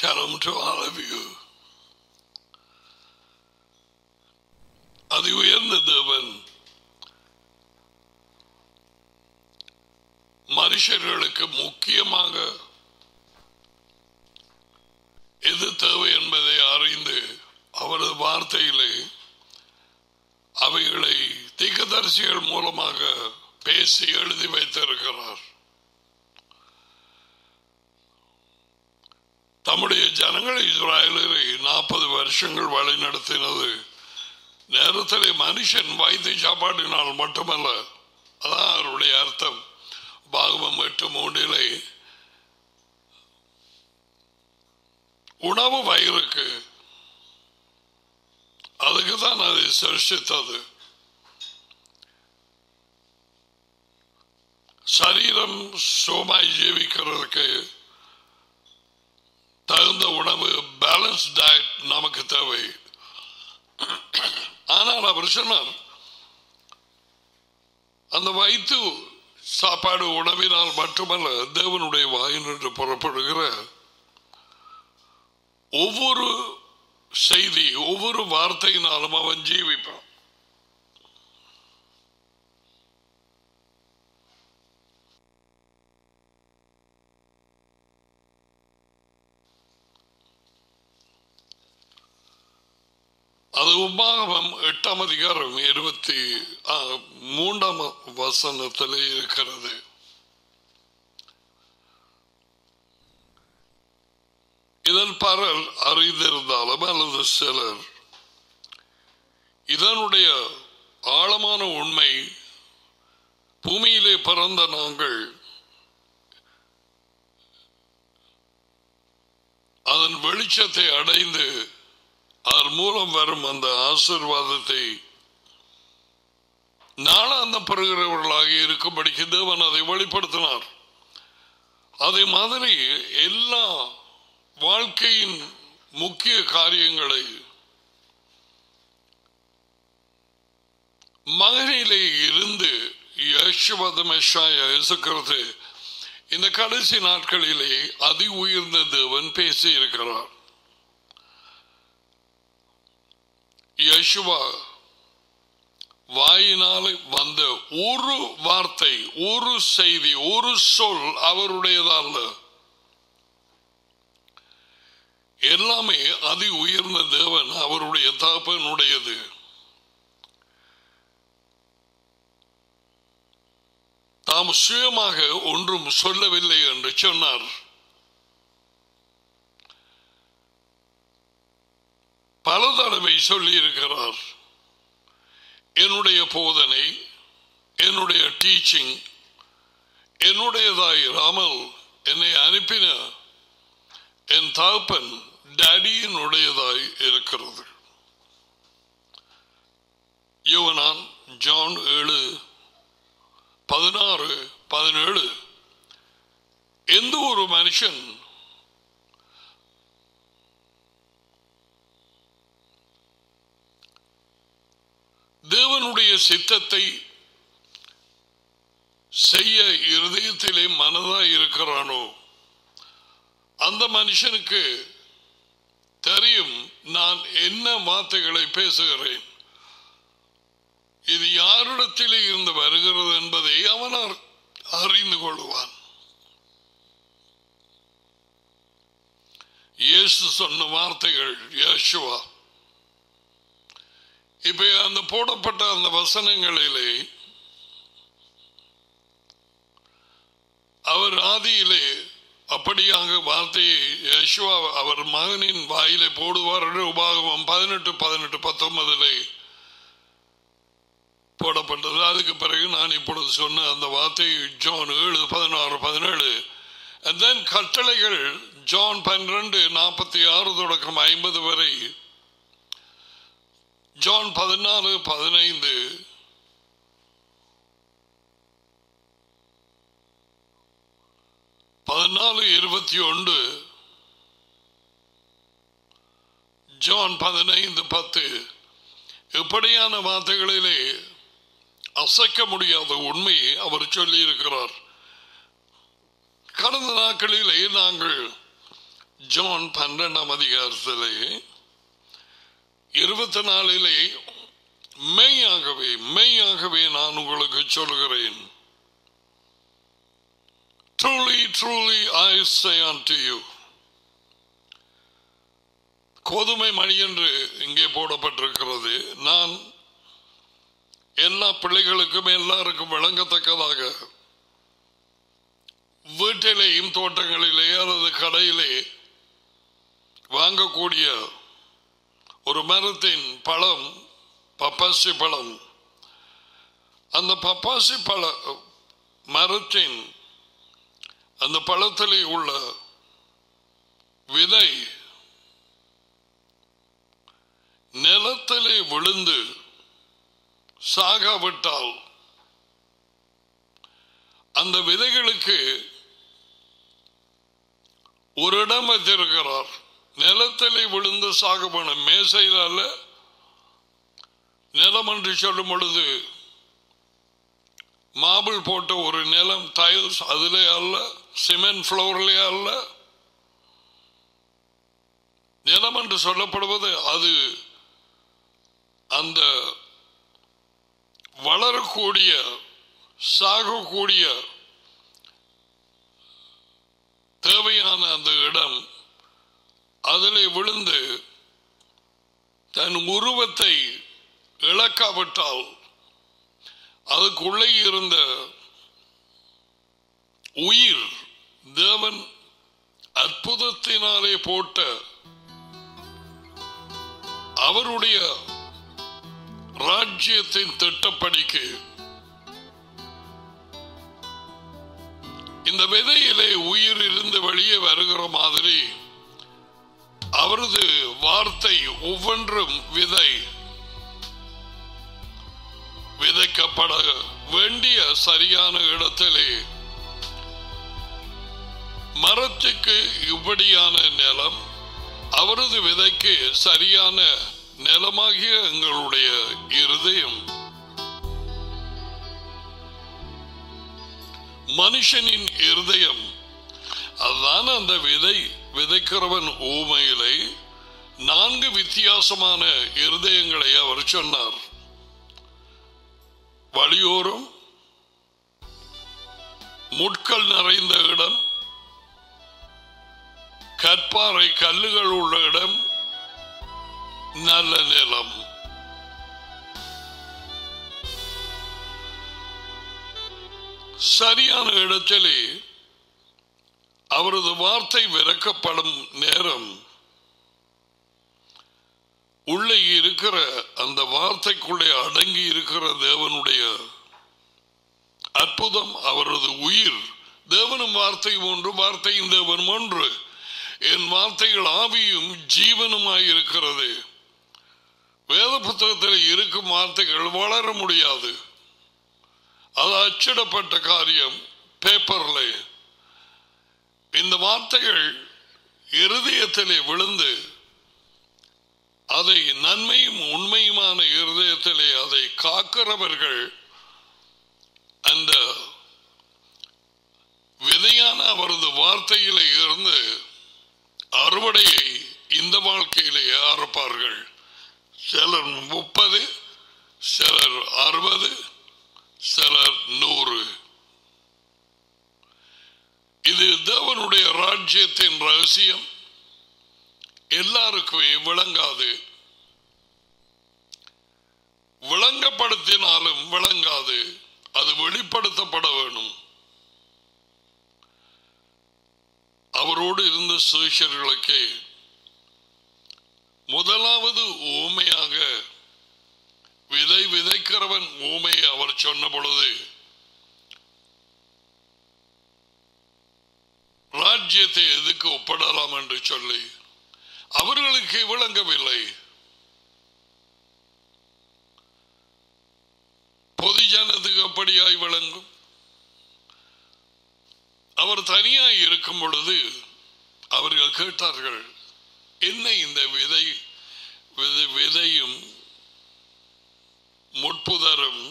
Shalom to all of you. அதி உயர்ந்த தேவன் மனுஷர்களுக்கு முக்கியமாக எது தேவை என்பதை அறிந்து அவரது வார்த்தையிலே அவைகளை தீக்கதரிசிகள் மூலமாக பேசி எழுதி வைத்திருக்கிறார் தம்முடைய ஜனங்களை இஸ்ராயலரை நாற்பது வருஷங்கள் வழி நடத்தினது நேரத்திலே மனுஷன் வைத்திய சாப்பாட்டினால் மட்டுமல்ல அதான் அவருடைய அர்த்தம் பாகமம் எட்டு மூன்றிலே உணவு வயிறுக்கு அதுக்கு தான் அதை சிருஷ்டித்தது சரீரம் சோமாய் ஜீவிக்கிறதுக்கு தகுந்த உணவு பேலன்ஸ் டயட் நமக்கு தேவை ஆனால் அவர் சொன்னார் அந்த வயிற்று சாப்பாடு உணவினால் மட்டுமல்ல தேவனுடைய வாயினின்று புறப்படுகிற ஒவ்வொரு செய்தி ஒவ்வொரு வார்த்தையினாலும் அவன் ஜீவிப்பான் அது உபாகமம் எட்டாம் அதிகாரம் இருபத்தி ஆ, மூன்றாம் வசனத்திலே இருக்கிறது இதன் பரல் அறிந்திருந்தாலும் அல்லது சிலர் இதனுடைய ஆழமான உண்மை பூமியிலே பிறந்த நாங்கள் அதன் வெளிச்சத்தை அடைந்து அதன் மூலம் வரும் அந்த ஆசிர்வாதத்தை நாளாந்த பெறுகிறவர்களாக இருக்கும்படிக்கு தேவன் அதை வெளிப்படுத்தினார் அதே மாதிரி எல்லா வாழ்க்கையின் முக்கிய காரியங்களை மகனிலே இருந்து யசுவதமெஷாய இயேசுக்கிறது இந்த கடைசி நாட்களிலே அதி உயர்ந்த தேவன் பேசி இருக்கிறார் யசுவா வாயினாலே வந்த ஒரு வார்த்தை ஒரு செய்தி ஒரு சொல் அவருடையதல்ல எல்லாமே அதி உயர்ந்த தேவன் அவருடைய தகப்பனுடையது தாம் சுயமாக ஒன்றும் சொல்லவில்லை என்று சொன்னார் பல தடவை சொல்லி இருக்கிறார் என்னுடைய போதனை என்னுடைய டீச்சிங் என்னுடையதாய் இராமல் என்னை அனுப்பின என் தகப்பன் டேடியினுடையதாய் இருக்கிறது யுவனான் ஜான் ஏழு பதினாறு பதினேழு எந்த ஒரு மனுஷன் தேவனுடைய சித்தத்தை செய்ய இருதயத்திலே மனதாய் இருக்கிறானோ அந்த மனுஷனுக்கு தெரியும் நான் என்ன வார்த்தைகளை பேசுகிறேன் இது யாரிடத்திலே இருந்து வருகிறது என்பதை அவன் அர்- அறிந்து கொள்வான் இயேசு சொன்ன வார்த்தைகள் யேசுவா இப்ப அந்த போடப்பட்ட அந்த வசனங்களிலே அவர் ஆதியிலே அப்படியாக வார்த்தையை யேசுவா அவர் மகனின் வாயிலே போடுவார் என்று உபாகமம் பதினெட்டு பதினெட்டு பத்தொன்பதிலே போடப்பட்டது அதுக்கு பிறகு நான் இப்பொழுது சொன்ன அந்த வார்த்தை ஜான் ஏழு பதினாறு பதினேழு and then கட்டளைகள் ஜான் பன்னிரண்டு நாற்பத்தி ஆறு தொடக்கம் ஐம்பது வரை ஜான் பதினாலு பதினைந்து பதினாலு இருபத்தி ஒன்று ஜான் பதினைந்து பத்து இப்படியான வார்த்தைகளிலே அசைக்க முடியாத உண்மையை அவர் சொல்லி இருக்கிறார் கடந்த நாட்களிலே நாங்கள் ஜான் பன்னெண்டாம் அதிகாரத்திலே இருபத்தி நாலிலே மெய்யாகவே மெய்யாகவே நான் உங்களுக்கு சொல்கிறேன் truly truly I say unto you கோதுமை மணி என்று இங்கே போடப்பட்டிருக்கிறது நான் எல்லா பிள்ளைகளுக்கும் எல்லாருக்கும் விளங்கத்தக்கதாக வீட்டிலேயும் தோட்டங்களிலே அல்லது கடையிலே வாங்கக்கூடிய ஒரு மரத்தின் பழம் பப்பாசி பழம் அந்த பப்பாசி பழ மரத்தின் அந்த பழத்திலே உள்ள விதை நிலத்திலே விழுந்து சாகாவிட்டால் அந்த விதைகளுக்கு ஒரு இடம் வைத்திருக்கிறார் நிலத்திலே விழுந்து சாகுபன மேசையில் அல்ல நிலம் என்று சொல்லும் பொழுது மாபிள் போட்ட ஒரு நிலம் டைல்ஸ் அதிலே அல்ல சிமெண்ட் ஃப்ளோர்லே அல்ல நிலம் என்று சொல்லப்படுவது அது அந்த வளரக்கூடிய சாகக்கூடிய தேவையான அந்த இடம் அதிலே விழுந்து தன் உருவத்தை இழக்காவிட்டால் அதுக்குள்ளே இருந்த உயிர் தேவன் அற்புதத்தினாலே போட்ட அவருடைய ராஜ்யத்தின் திட்டப்படிக்கு இந்த விதையிலே உயிர் இருந்து வெளியே வருகிற மாதிரி அவரது வார்த்தை ஒவ்வொன்றும் விதை விதைக்கப்பட வேண்டிய சரியான இடத்திலே மரத்துக்கு இப்படியான நிலம் அவரது விதைக்கு சரியான நிலமாகிய எங்களுடைய இருதயம் மனுஷனின் இருதயம் அதுதான் அந்த விதை விதைக்கிறவன் ஊமையிலே நான்கு வித்தியாசமான இருதயங்களை அவர் சொன்னார் வழியோரம் முட்கள் நிறைந்த இடம் கற்பாறை கல்லுகள் உள்ள இடம் நல்ல நிலம் சரியான இடத்திலே அவரது வார்த்தை விறக்கப்படும் நேரம் உள்ளே இருக்கிற அந்த வார்த்தைக்குள்ளே அடங்கி இருக்கிற தேவனுடைய அற்புதம் அவரது உயிர் தேவனும் வார்த்தையும் ஒன்று வார்த்தையும் தேவனும் ஒன்று என் வார்த்தைகள் ஆவியும் ஜீவனுமாய் இருக்கிறது வேத புத்தகத்தில் இருக்கும் வார்த்தைகள் வளர முடியாது அது அச்சிடப்பட்ட காரியம் பேப்பர்ல இந்த வார்த்தைகள் இருதயத்திலே விழுந்து அதை நன்மையும் உண்மையுமான இருதயத்திலே அதை காக்கிறவர்கள் அந்த விதையான அவரது வார்த்தையிலே இருந்து அறுவடையை இந்த வாழ்க்கையிலே அறுப்பார்கள் சிலர் முப்பது சிலர் அறுபது சிலர் நூறு இது தேவனுடைய ராஜ்யத்தின் ரகசியம் எல்லாருக்குமே விளங்காது விளங்கப்படுத்தினாலும் விளங்காது அது வெளிப்படுத்தப்பட வேணும் அவரோடு இருந்த சிஷர்களுக்கு முதலாவது ஊமையாக விதை விதைக்கிறவன் ஊமை அவர் சொன்ன பொழுது ராஜ்யத்தை எதுக்கு ஒப்பிடலாம் என்று சொல்லி அவர்களுக்கு விளங்கவில்லை பொது ஜனத்துக்கு அப்படியாய் விளங்கும் அவர் தனியாய் இருக்கும் பொழுது அவர்கள் கேட்டார்கள் என்ன இந்த விதை விதை விதையும் முட்புதரும்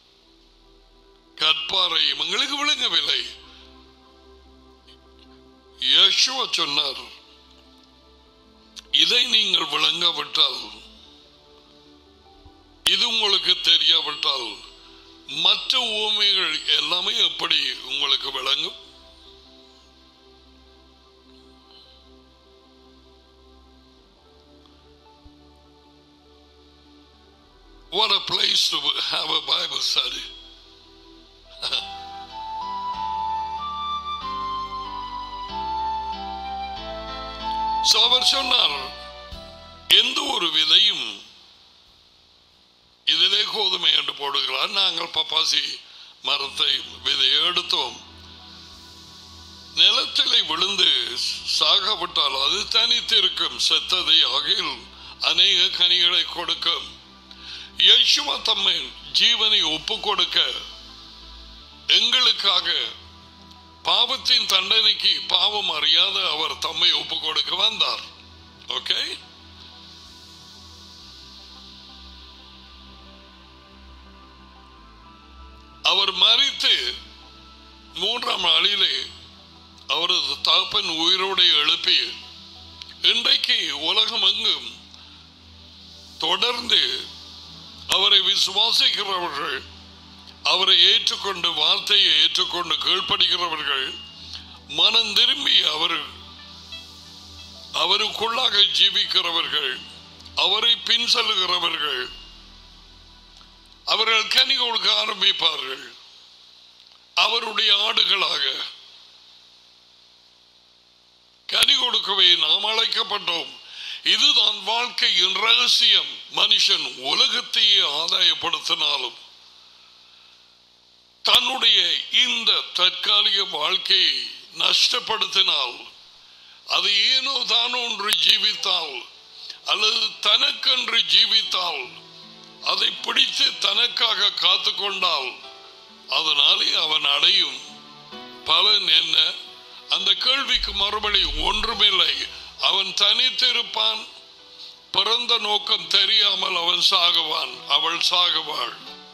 கற்பாறையும் எங்களுக்கு விளங்கவில்லை யேசுவ சொன்னார் இதை நீங்கள் விளங்காவிட்டால் இது உங்களுக்கு தெரியாவிட்டால் மற்ற ஊமைகள் எல்லாமே எப்படி உங்களுக்கு விளங்கும் What a place to have a Bible study. So அவர் சொன்னார் எந்த ஒரு விதையும் இதிலே கோதுமை என்று போடுகிறார் நாங்கள் பப்பாசி மரத்தை விதையை எடுத்தோம் நிலத்திலே விழுந்து சாகப்பட்டால் அது தனித்திருக்கும் செத்ததை ஆகில் அநேக கனிகளை கொடுக்கும் யேசுவா தம்மை ஜீவனை ஒப்பு கொடுக்க எங்களுக்காக பாவத்தின் தண்டனைக்கு பாவம் அறியாத அவர் தம்மை ஒப்பு கொடுக்க வந்தார் ஓகே அவர் மறித்து மூன்றாம் நாளிலே அவரது தகப்பன் உயிரோடு எழுப்பி இன்றைக்கு உலகம் எங்கும் தொடர்ந்து அவரை விசுவாசிக்கிறவர்கள் அவரை ஏற்றுக்கொண்டு வார்த்தையை ஏற்றுக்கொண்டு கீழ்ப்படுகிறவர்கள் மனம் திரும்பி அவர் அவருக்குள்ளாக ஜீவிக்கிறவர்கள் அவரை பின் செல்லுகிறவர்கள் அவர்கள் கனி கொடுக்க ஆரம்பிப்பார்கள் அவருடைய ஆடுகளாக கனி கொடுக்கவே நாம் அழைக்கப்பட்டோம் இதுதான் வாழ்க்கையின் ரகசியம் மனுஷன் உலகத்தையே ஆதாயப்படுத்தினாலும் தன்னுடைய இந்த தற்காலிக வாழ்க்கையை நஷ்டப்படுத்தினால் அது ஏனோ தானோ ஒன்று ஜீவித்தால் அல்லது தனக்கென்று ஜீவித்தால் அதை பிடித்து தனக்காக காத்து கொண்டால் அதனாலே அவன் அடையும் பலன் என்ன அந்த கேள்விக்கு மறுபடி ஒன்றுமில்லை அவன் தனித்திருப்பான் பிறந்த நோக்கம் தெரியாமல் அவன் சாகுவான் அவள் சாகுவாள்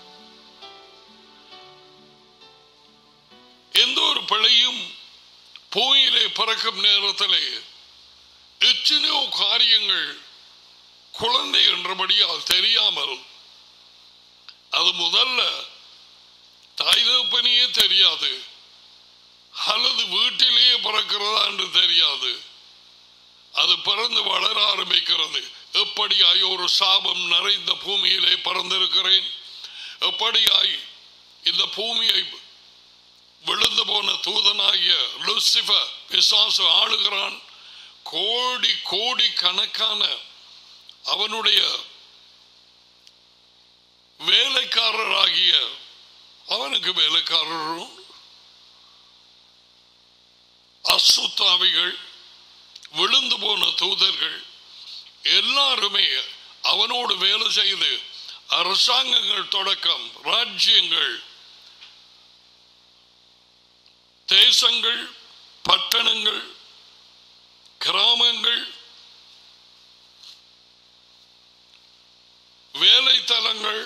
எந்த ஒரு பிழையும் பூயிலே பறக்கும் நேரத்திலே எத்தனையோ காரியங்கள் குழந்தை என்றபடியால் தெரியாமல் அது முதல்ல தாய் தகப்பனையே தெரியாது அல்லது வீட்டிலேயே பிறக்கிறதா என்று தெரியாது அது பிறந்து வளர ஆரம்பிக்கிறது எப்படியாய் ஒரு சாபம் நிறைந்த பூமியிலே பிறந்திருக்கிறேன் எப்படியாய் இந்த பூமியை விழுந்து போன தூதனாகிய லூசிபர் பிசாசு ஆளுகிறான் கோடி கோடி கணக்கான அவனுடைய வேலைக்காரராகிய அவனுக்கு வேலைக்காரரும் அசுத்தாவிகள் விழுந்து போன தூதர்கள் எல்லாருமே அவனோடு வேலை செய்து அரசாங்கங்கள் தொடக்கம் ராஜ்யங்கள் தேசங்கள் பட்டணங்கள் கிராமங்கள் வேலைத்தலங்கள்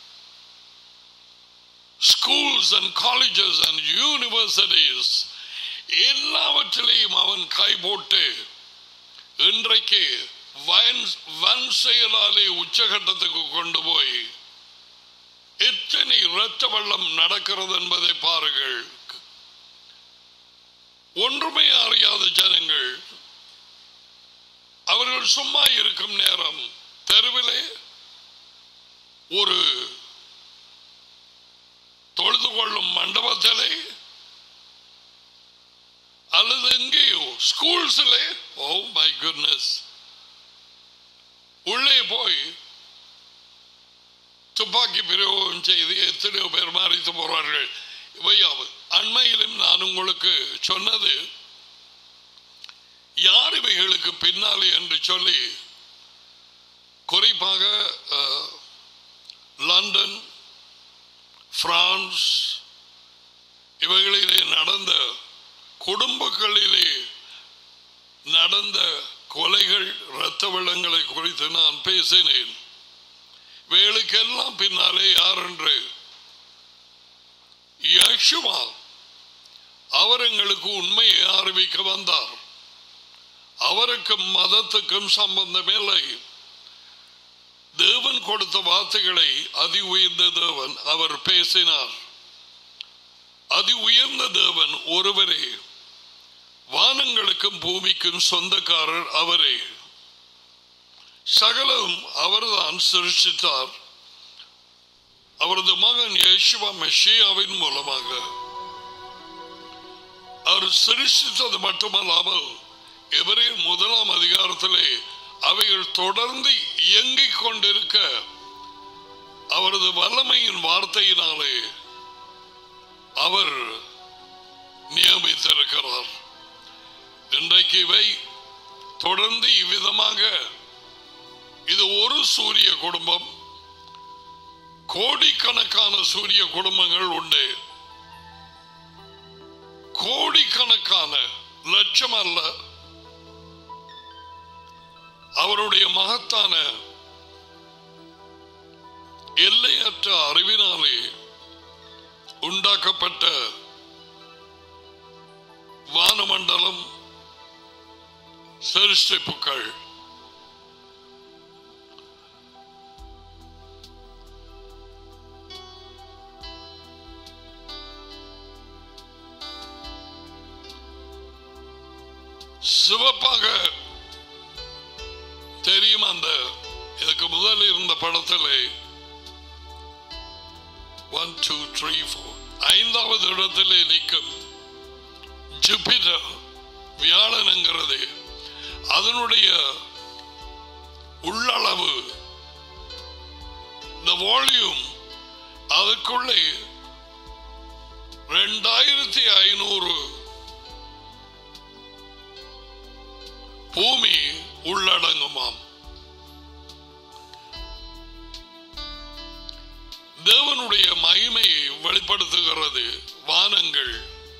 schools and colleges and universities எல்லாவற்றிலையும் அவன் கை போட்டு இன்றைக்கு வன் வன் செயலாலே உச்சகட்டத்துக்கு கொண்டு போய் எத்தனை இரத்த வெள்ளம் நடக்கிறது என்பதை பாருங்கள் ஒன்றுமே அறியாத ஜனங்கள் அவர்கள் சும்மா இருக்கும் நேரம் தெருவிலே ஒரு தொழுது கொள்ளும் மண்டபத்திலே அல்லது எங்கேயோ ஸ்கூல்ஸிலே ஓ மை குட்னஸ் உள்ளே போய் துப்பாக்கி பிரயோகம் செய்து எத்தனையோ பேர் மாறித்து போறார்கள் இவையாவது அண்மையிலும் நான் உங்களுக்கு சொன்னது யார் இவைகளுக்கு பின்னாலே என்று சொல்லி குறிப்பாக அஹ், லண்டன் பிரான்ஸ் இவைகளிலே நடந்த குடும்பங்களிலே நடந்த கொலைகள் இரத்த வெள்ளங்களை குறித்து நான் பேசினேன் இவைகளுக்கெல்லாம் பின்னாலே யார் என்று யேசுவா அவர் எங்களுக்கு உண்மையை அறிவிக்க வந்தார் அவருக்கும் மதத்துக்கும் சம்பந்தமில்லை தேவன் கொடுத்த வார்த்தைகளை அதி உயர்ந்த தேவன் அவர் பேசினார் அதி உயர்ந்த தேவன் ஒருவரே வானங்களுக்கும் பூமிக்கும் சொந்தக்காரர் அவரே சகலம் அவர்தான் சிருஷ்டித்தார் அவரது மகன் யேசுவா மெஷியாவின் மூலமாக அவர் சிருஷ்டித்தது மட்டுமல்லாமல் எவரே முதலாம் அதிகாரத்திலே அவைகள் தொடர்ந்து இயங்கிக் கொண்டிருக்க அவரது வல்லமையின் வார்த்தையினாலே அவர் நியமித்திருக்கிறார் இன்றைக்கு இவை தொடர்ந்து இவ்விதமாக இது ஒரு சூரிய குடும்பம் கோடிக்கணக்கான சூரிய குடும்பங்கள் உண்டு கோடிக்கணக்கான லட்சம் அல்ல அவருடைய மகத்தான எல்லையற்ற அறிவினாலே உண்டாக்கப்பட்ட வானமண்டலம் சிருஷ்டிப்புகள் சிவப்பாக தெரியும் அந்த இதுக்கு முதல் இருந்த படத்திலே ஒன் டூ த்ரீ ஃபோர் ஐந்தாவது இடத்திலே நிற்கும் ஜூபிட்டர் வியாழனுங்கிறது அதனுடைய உள்ளளவு இந்த வால்யூம் அதுக்குள்ளே ரெண்டாயிரத்தி ஐநூறு பூமி உள்ளடங்குமாம் தேவனுடைய மகிமையை வெளிப்படுத்துகிறது வானங்கள்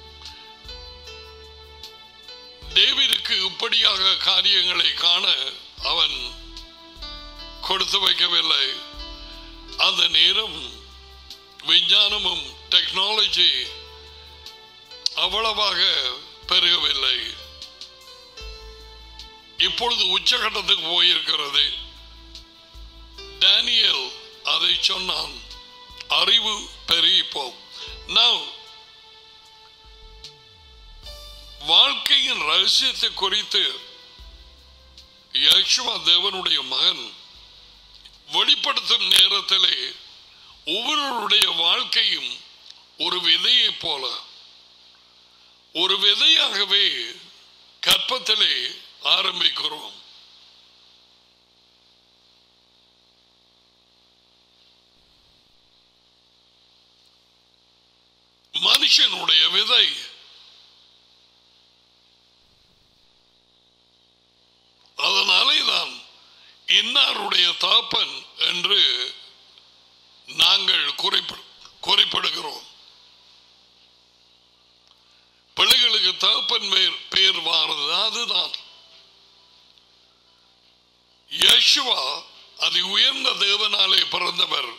டேவிடுக்கு இப்படியாக காரியங்களை காண அவன் கொடுத்து வைக்கவில்லை அந்த நேரம் விஞ்ஞானமும் டெக்னாலஜி அவ்வளவாக பெருகவில்லை இப்பொழுது உச்சகட்டத்துக்கு போயிருக்கிறது டேனியல் அதை சொன்னான் அறிவு பெருகிப்போம் Now, வாழ்க்கையின் ரகசியத்தை குறித்து யக்ஷுவா தேவனுடைய மகன் வெளிப்படுத்தும் நேரத்திலே ஒவ்வொருவருடைய வாழ்க்கையும் ஒரு விதையை போல ஒரு விதையாகவே கற்பத்திலே ஆரம்பிக்கிறோம் மனுஷனுடைய விதை அதனாலே தான் இன்னாருடைய தாப்பன் என்று நாங்கள் குறிப்பிட குறிப்பிடுகிறோம் பிள்ளைகளுக்கு தகப்பன் பெயர் பெயர் வாரது அதுதான் யேசுவா அது உயர்ந்த தேவனாலே பிறந்தவர்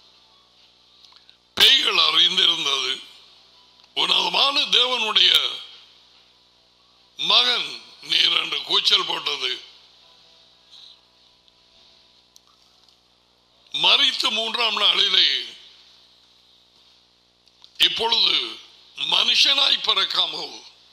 பேய்கள் அறிந்திருந்தது உன்னதமான தேவனுடைய மகன் நீர் என்று கூச்சல் போட்டது மறித்து மூன்றாம் நாளிலே இப்பொழுது மனுஷனாய் பிறக்காமல்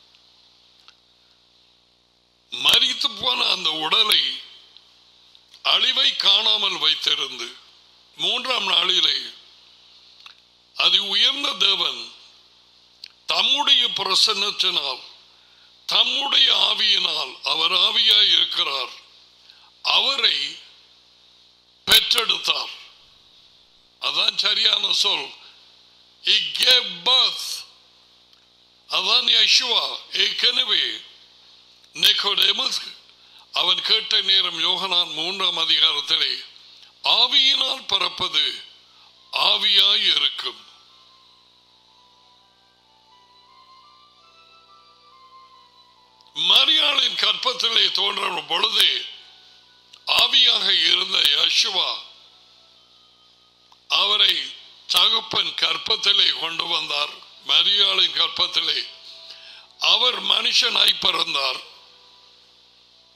மறித்து போன அந்த உடலை அழிவை காணாமல் வைத்திருந்து மூன்றாம் நாளிலே அது உயர்ந்த தேவன் தம்முடைய பிரசன்னத்தினால் தம்முடைய ஆவியினால் அவர் ஆவியாய் இருக்கிறார் அவரை பெற்றெடுத்தார் அதான் சரியான சொல் He gave birth. அதான் யசுவா ஏற்கனவே நிக்கோடேமஸ் அவன் கேட்ட நேரம் யோகனான் மூன்றாம் அதிகாரத்திலே ஆவியினால் பறப்பது ஆவியாய் இருக்கும் மரியாளின் கற்பத்திலே தோன்ற பொழுது ஆவியாக இருந்த யசுவா அவரை தகப்பன் கற்பத்திலே கொண்டு வந்தார் மரியாளின் கற்பத்திலே அவர் மனுஷனாய் பிறந்தார்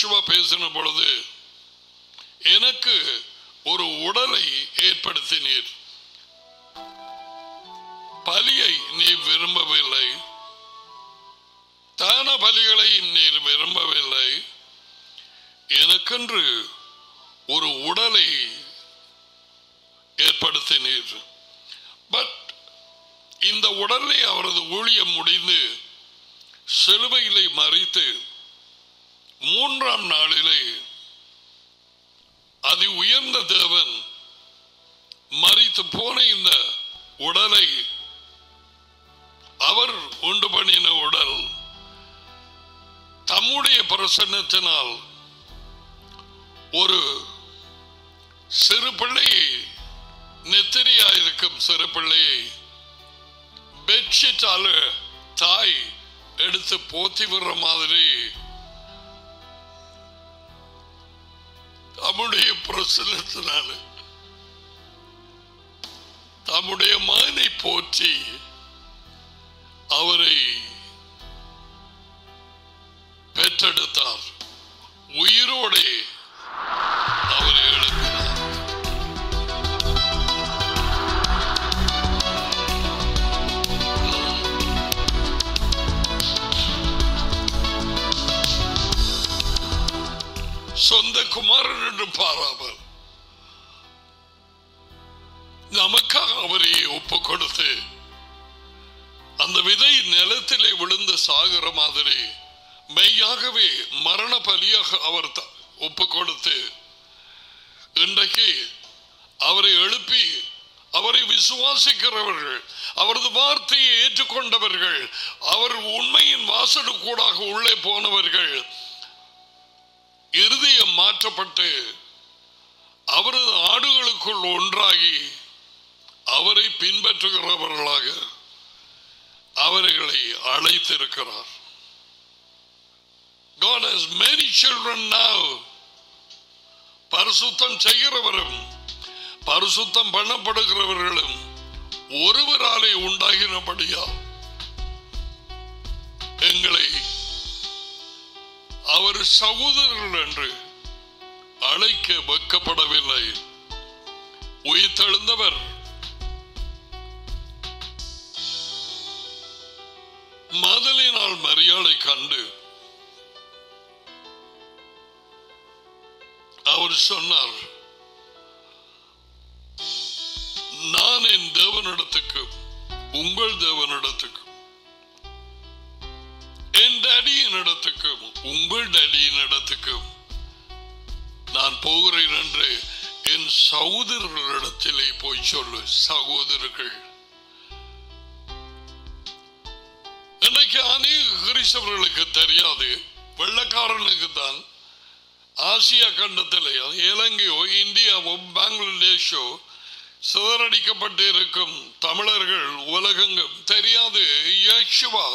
யோசுவா பேசின பொழுது எனக்கு ஒரு உடலை ஏற்படுத்தினீர் பலியை நீ விரும்பவில்லை தான பலிகளை நீர் விரும்பவில்லை எனக்கென்று ஒரு உடலை ஏற்படுத்தினீர் பட் இந்த உடலை அவரது ஊழியம் முடிந்து சிலுவையிலே மறித்து மூன்றாம் நாளிலே அதி உயர்ந்த தேவன் மறித்து போன இந்த உடலை அவர் உண்டு பண்ணின உடல் தம்முடைய பிரசன்னத்தினால் ஒரு சிறு பிள்ளையை நெத்திரியாயிருக்கும் சிறு பிள்ளையை பெட்ஷீட்டால தாய் எடுத்து போத்தி விடுற மாதிரி தம்முடைய பிரசனத்தினால தம்முடைய மகனை போற்றி அவரை பெற்றெடுத்தார் உயிரோடே அவரை எழுப்பினார் சொந்த குமாரன் என்று பாராமல் நமக்காக அவரை ஒப்பு கொடுத்து அந்த விதை நிலத்திலே விழுந்து சாகிற மாதிரி மெய்யாகவே மரண பலியாக அவர் த- ஒப்பு கொடுத்து இன்றைக்கு அவரை எழுப்பி அவரை விசுவாசிக்கிறவர்கள் அவரது வார்த்தையை ஏற்றுக்கொண்டவர்கள் அவர் உண்மையின் வாசலுக்கூடாக உள்ளே போனவர்கள் இருதயம் மாற்றப்பட்டு அவரது ஆடுகளுக்குள் ஒன்றாகி அவரை பின்பற்றுகிறவர்களாக அவர்களை அழைத்திருக்கிறார் God has many children now. பரிசுத்தம் செய்கிறவரும் பரிசுத்தம் பண்ணப்படுகிறவர்களும் ஒருவராலே உண்டாகினபடியா எங்களை அவர் சகோதரர்கள் என்று அழைக்க வைக்கப்படவில்லை உயிர்த்தெழுந்தவர் மதலினால் மரியாதை கண்டு அவர் சொன்னார் நான் என் தேவனிடத்துக்கு உங்கள் தேவனிடத்துக்கு என் டேடியின் இடத்துக்கும் உங்கள் டேடியின் இடத்துக்கும் நான் போகிறேன் என்று என் சகோதரர்களிடத்திலே போய் சொல்லு சகோதரர்கள் இன்னைக்கு அநேக கிறிஸ்தவர்களுக்கு தெரியாது வெள்ளக்காரனுக்கு தான் ஆசியா கண்டத்தில் இலங்கையோ இந்தியாவோ பங்களாதேஷோ சிதறடிக்கப்பட்டு இருக்கும் தமிழர்கள் உலகங்கும் தெரியாது யேசுவா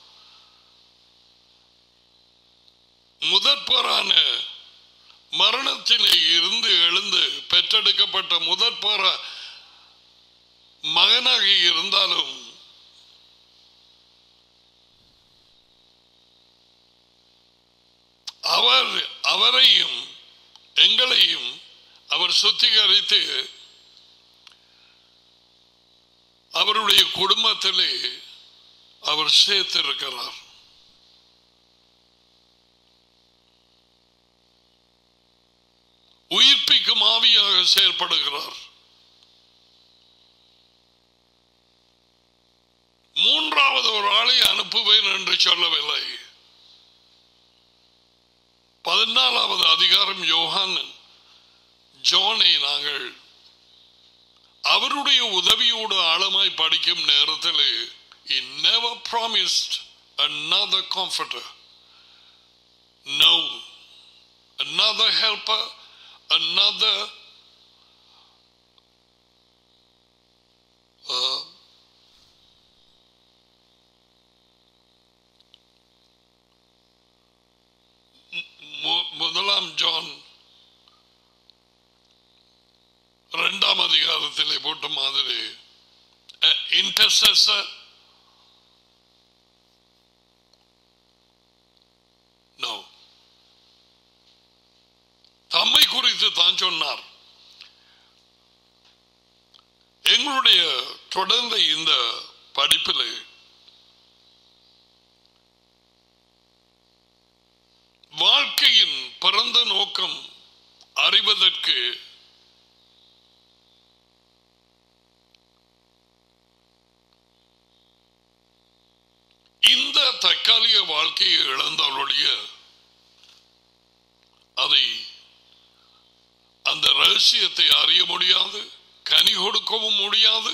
முதற்பரான மரணத்திலே இருந்து எழுந்து பெற்றெடுக்கப்பட்ட முதற்பர மகனாக இருந்தாலும் அவர் அவரையும் எங்களையும் அவர் சுத்திகரித்து அவருடைய குடும்பத்திலே அவர் சேர்த்திருக்கிறார் உயிர்ப்பிக்கும் ஆவியாக செயல்படுகிறார் மூன்றாவது ஒரு ஆளை அனுப்புவேன் என்று சொல்லவில்லை பதினாலாவது அதிகாரம் யோகான் ஜோனை நாங்கள் அவருடைய உதவியோடு ஆழமாய் படிக்கும் நேரத்தில் he never promised another comforter no another helper another uh, மு- முதலாம் ஜான் இரண்டாம் அதிகாரத்திலே போட்ட மாதிரி இன்டர்செசர் நோ குறித்து தான் சொன்னார் எங்களுடைய தொடர்ந்த இந்த படிப்பில் வாழ்க்கையின் பிறந்த நோக்கம் அறிவதற்கு இந்த தற்காலிக வாழ்க்கையை இழந்தவருடைய அதை அந்த ரகசியத்தை அறிய முடியாது கனி கொடுக்கவும் முடியாது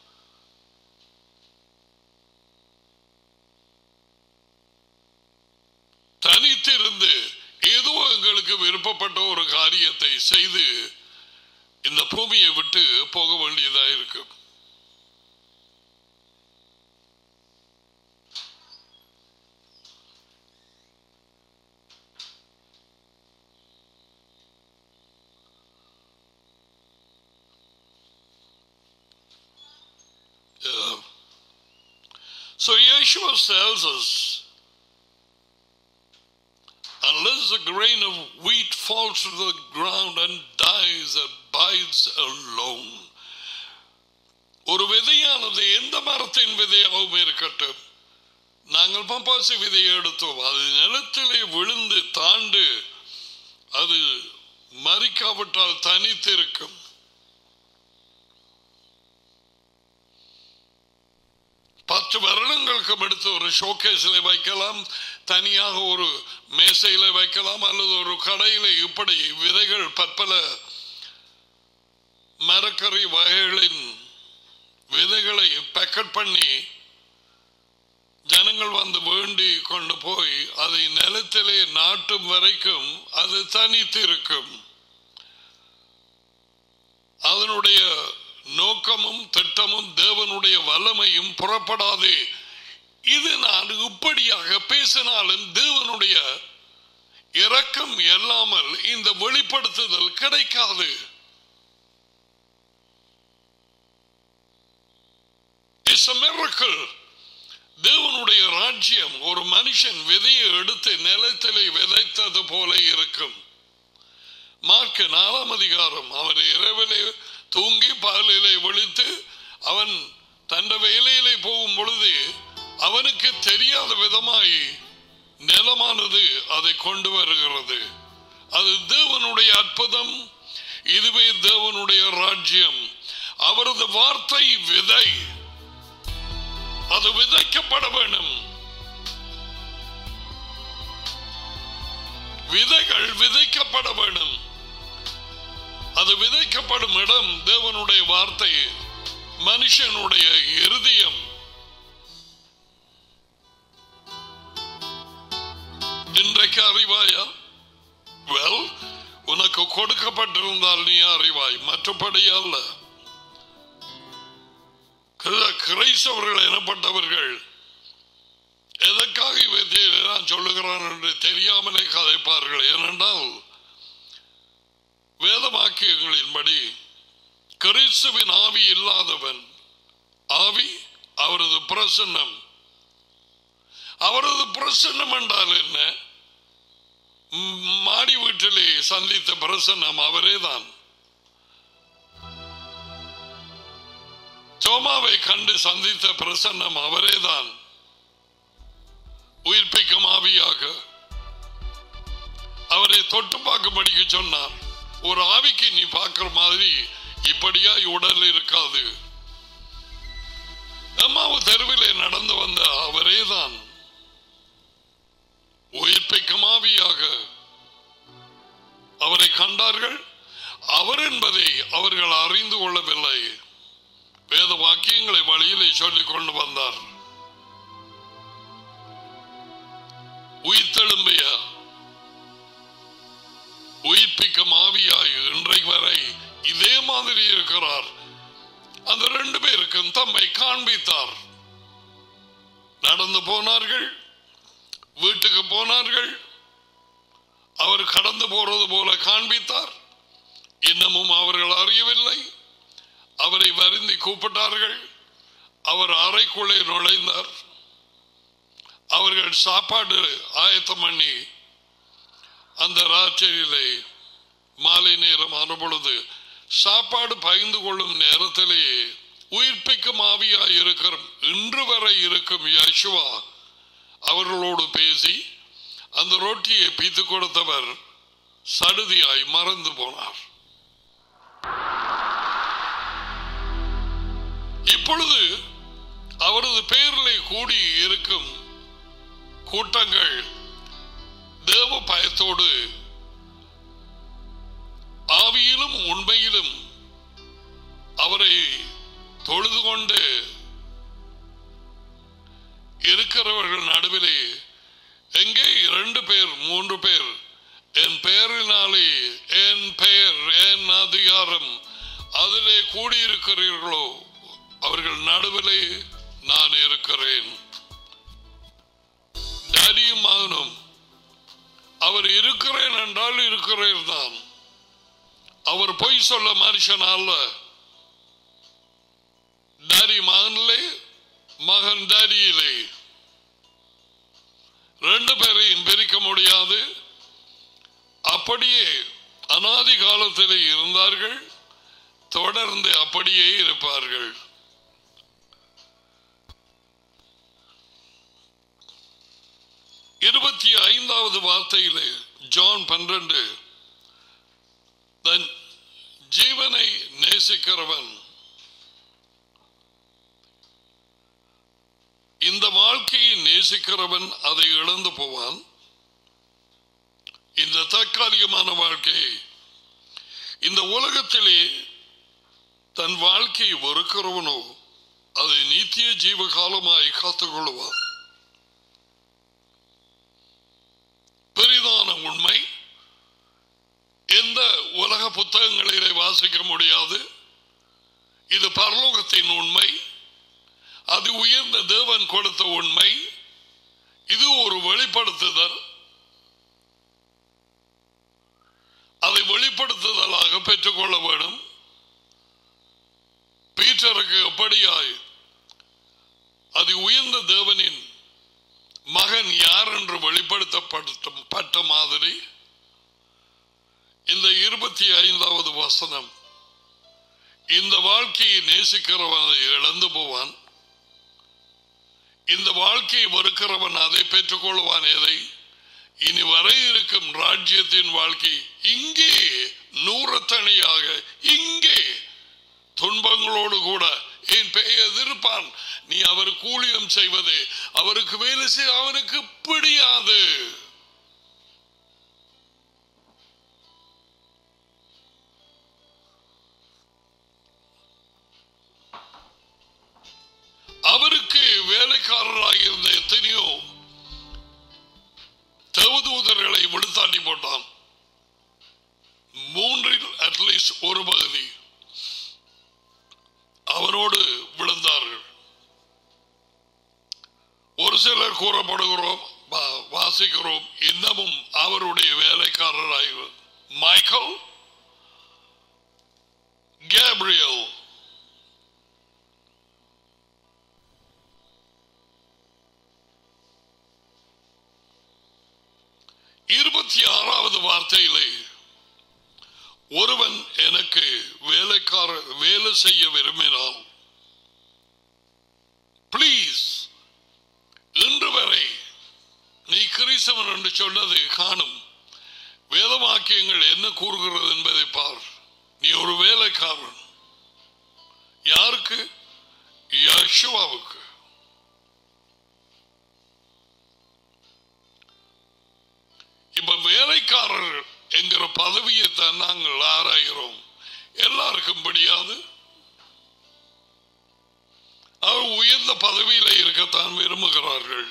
தனித்திருந்து ஏதோ எங்களுக்கு விருப்பப்பட்ட ஒரு காரியத்தை செய்து இந்த பூமியை விட்டு போக வேண்டியதா இருக்கு Yeah. So Yeshua tells us unless a grain of wheat falls to the ground and dies, abides alone. ஒரு விதையானது எந்த மரத்தின் விதையாகவும் இருக்கட்டும் நாங்கள் பப்பாசி விதையை எடுத்தோம் அது நிலத்திலே விழுந்து தாண்டு அது மறிக்காவிட்டால் தனித்து இருக்கும் பத்து வருடங்களுக்கு எடுத்து ஒரு ஷோகேஸில் வைக்கலாம் தனியாக ஒரு மேசையில வைக்கலாம் அல்லது ஒரு கடையில இப்படி விதைகள் பற்பல மரக்கறி வகைகளின் விதைகளை பேக்கெட் பண்ணி ஜனங்கள் வந்து வேண்டி கொண்டு போய் அதை நிலத்திலே நாட்டும் வரைக்கும் அது தனித்து இருக்கும் அதனுடைய நோக்கமும் திட்டமும் தேவனுடைய வல்லமையும் புறப்படாது இது நான் இப்படியாக பேசினாலும் தேவனுடைய இரக்கம் இல்லாமல் இந்த வெளிப்படுத்துதல் கிடைக்காது It's a miracle. தேவனுடைய ராஜ்யம் ஒரு மனுஷன் விதையை எடுத்து நிலத்திலே விதைத்தது போல இருக்கும் மார்க்கு நாலாம் அதிகாரம் அவர் இரவிலே தூங்கி பகலிலே விழித்து அவன் தந்த வேலையிலே போகும் பொழுது அவனுக்கு தெரியாத விதமாய் நிலமானது அதை கொண்டு வருகிறது அது தேவனுடைய அற்புதம் இதுவே தேவனுடைய ராஜ்யம் அவரது வார்த்தை விதை அது விதைக்கப்பட வேண்டும் விதைகள் விதைக்கப்பட வேண்டும் அது விதைக்கப்படும் இடம் தேவனுடைய வார்த்தை மனுஷனுடைய இருதயம் இன்றைக்கு அறிவாயா வெல் உனக்கு கொடுக்கப்பட்டிருந்தால் நீ அறிவாய் மற்றபடி அல்ல கிற- கிறிஸ்தவர்கள் எனப்பட்டவர்கள் எதற்காக இவற்றை நான் சொல்லுகிறான் என்று தெரியாமலே கதைப்பார்கள் ஏனென்றால் வேதவாக்கியங்களின்படி கிறிஸ்துவின் ஆவி இல்லாதவன் ஆவி அவரது பிரசன்னம் அவரது பிரசன்னம் என்றால் என்ன ம், மாடி வீட்டிலே சந்தித்த பிரசன்னம் அவரேதான் சோமாவை கண்டு சந்தித்த பிரசன்னம் அவரேதான் உயிர்ப்பிக்கும் ஆவியாக அவரை தொட்டு பார்க்கும்படிக்கு சொன்னார் ஒரு ஆவிக்கு நீ பார்க்கிற மாதிரி இப்படியா உடல் இருக்காது அம்மாவு தெருவிலே நடந்து வந்த அவரேதான் உயிர்ப்பிக்கும் ஆவியாக அவரை கண்டார்கள் அவர் என்பதை அவர்கள் அறிந்து கொள்ளவில்லை வேத வாக்கியங்களை வழியிலே சொல்லிக் கொண்டு வந்தார் உயிர்த்தெழும்பிய உயிர்ப்பிக்கும் ஆவியாய் இன்றைக்கு வரை இதே மாதிரி இருக்கிறார் அந்த ரெண்டு பேருக்கும் தம்மை காண்பித்தார் நடந்து போனார்கள் வீட்டுக்கு போனார்கள் அவர் கடந்து போறது போல காண்பித்தார் இன்னமும் அவர்கள் அறியவில்லை அவரை வருந்தி கூப்பிட்டார்கள் அவர் அறைக்குள்ளே நுழைந்தார் அவர்கள் சாப்பாடு ஆயத்தம் பண்ணி அந்த ராத்திரியிலே மாலை நேரமான பொழுது சாப்பாடு பகிர்ந்து கொள்ளும் நேரத்திலே உயிர்ப்பிக்கும் ஆவியாய் இருக்கிற இன்று வரை இருக்கும் யசுவா அவர்களோடு பேசி அந்த ரொட்டியை பித்து கொடுத்தவர் சடுதியாய் மறந்து போனார் இப்பொழுது அவரது பெயரிலே கூடி இருக்கும் கூட்டங்கள் தேவ பயத்தோடு ஆவியிலும் உண்மையிலும் அவரை தொழுது கொண்டு இருக்கிறவர்கள் நடுவிலே எங்கே இரண்டு பேர் மூன்று பேர் என் பெயரினாலே என் பெயர் என் அதிகாரம் அதிலே கூடியிருக்கிறீர்களோ அவர்கள் நடுவிலே நான் இருக்கிறேன் டேடியும் மகனும் அவர் இருக்கிறேன் என்றால் இருக்கிறேன் தான் அவர் பொய் சொல்ல மனுஷன் அல்ல டாடி மகனிலே மகன் டாடியிலே ரெண்டு பேரையும் பிரிக்க முடியாது அப்படியே அனாதி காலத்திலே இருந்தார்கள் தொடர்ந்து அப்படியே இருப்பார்கள் இருபத்தி ஐந்தாவது வார்த்தையிலே ஜான் பன்னிரண்டு தன் ஜீவனை நேசிக்கிறவன் இந்த வாழ்க்கையை நேசிக்கிறவன் அதை இழந்து போவான் இந்த தற்காலிகமான வாழ்க்கையை இந்த உலகத்திலே தன் வாழ்க்கையை வெறுக்கிறவனோ அதை நித்திய ஜீவகாலமாய் காத்துக்கொள்வான் பெரிதான உண்மை எந்த உலக புத்தகங்களிலே வாசிக்க முடியாது இது பரலோகத்தின் உண்மை அது உயர்ந்த தேவன் கொடுத்த உண்மை இது ஒரு வெளிப்படுத்துதல் அதை வெளிப்படுத்துதலாக பெற்றுக்கொள்ள வேண்டும் பீட்டருக்கு எப்படியாய் அது உயர்ந்த தேவனின் மகன் யார் என்று வெளிப்படுத்தப்பட்ட மாதிரி இந்த இருபத்தி ஐந்தாவது வசனம் இந்த வாழ்க்கையை நேசிக்கிறவன் அதை இழந்து போவான் இந்த வாழ்க்கையை வெறுக்கிறவன் அதை பெற்றுக்கொள்வான் எதை இனி வர இருக்கும் ராஜ்யத்தின் வாழ்க்கை இங்கே நூறத்தனியாக இங்கே துன்பங்களோடு கூட என் பெயர் எதிர்ப்பான் நீ அவர் கூலியம் செய்வது அவருக்கு வேலை செய்ய அவனுக்கு பிடியாது அவருக்கு வேலைக்காரராக இருந்த எத்தனையோ தேவதூதர்களை விழுத்தாண்டி போட்டான் மூன்றில் அட்லீஸ்ட் ஒரு பகுதி அவரோடு விழுந்தார்கள் ஒரு சிலர் கூறப்படுகிறோம் வா- வாசிக்கிறோம் இன்னமும் அவருடைய வேலைக்காரராக மைக்கேல் கேப்ரியல் இருபத்தி ஆறாவது வார்த்தையிலே ஒருவன் எனக்கு வேலைக்கார வேலை செய்ய விரும்பினால் ப்ளீஸ் இன்று வரை நீ கிறிஸ்தவன் என்று சொன்னது காணும் வேதவாக்கியங்கள் என்ன கூறுகிறது என்பதை பார் நீ ஒரு வேலைக்காரன் யாருக்கு யஷுவாவுக்கு இப்ப வேலைக்காரர் என்கிற பதவியை தான் நாங்கள் ஆராய்கிறோம் எல்லாருக்கும் படியாது அவர் உயர்ந்த பதவியில இருக்கத்தான் விரும்புகிறார்கள்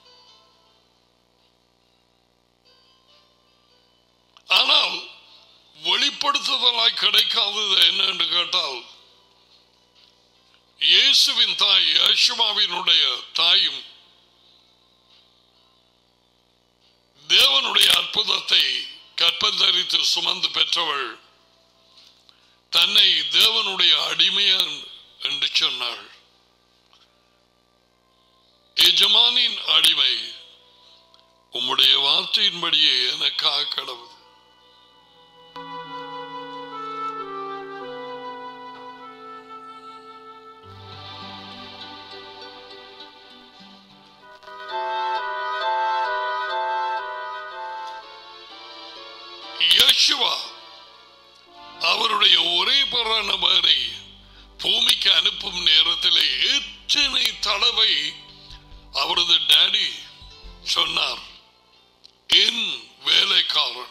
ஆனால் வெளிப்படுத்துதலாய் கிடைக்காதது என்ன என்று கேட்டால் இயேசுவின் தாய் யேசுமாவினுடைய தாயும் தேவனுடைய அற்புதத்தை கற்பந்தரித்து சுமந்து பெற்றவள் தன்னை தேவனுடைய அடிமையன் என்று சொன்னாள் எஜமானின் அடிமை உம்முடைய வார்த்தையின்படியே எனக்காக கடவுள் அவருடைய ஒரே பரானவரை பூமிக்கு அனுப்பும் நேரத்திலே எத்தனை தடவை அவரது டாடி சொன்னார் என் வேலைக்காரன்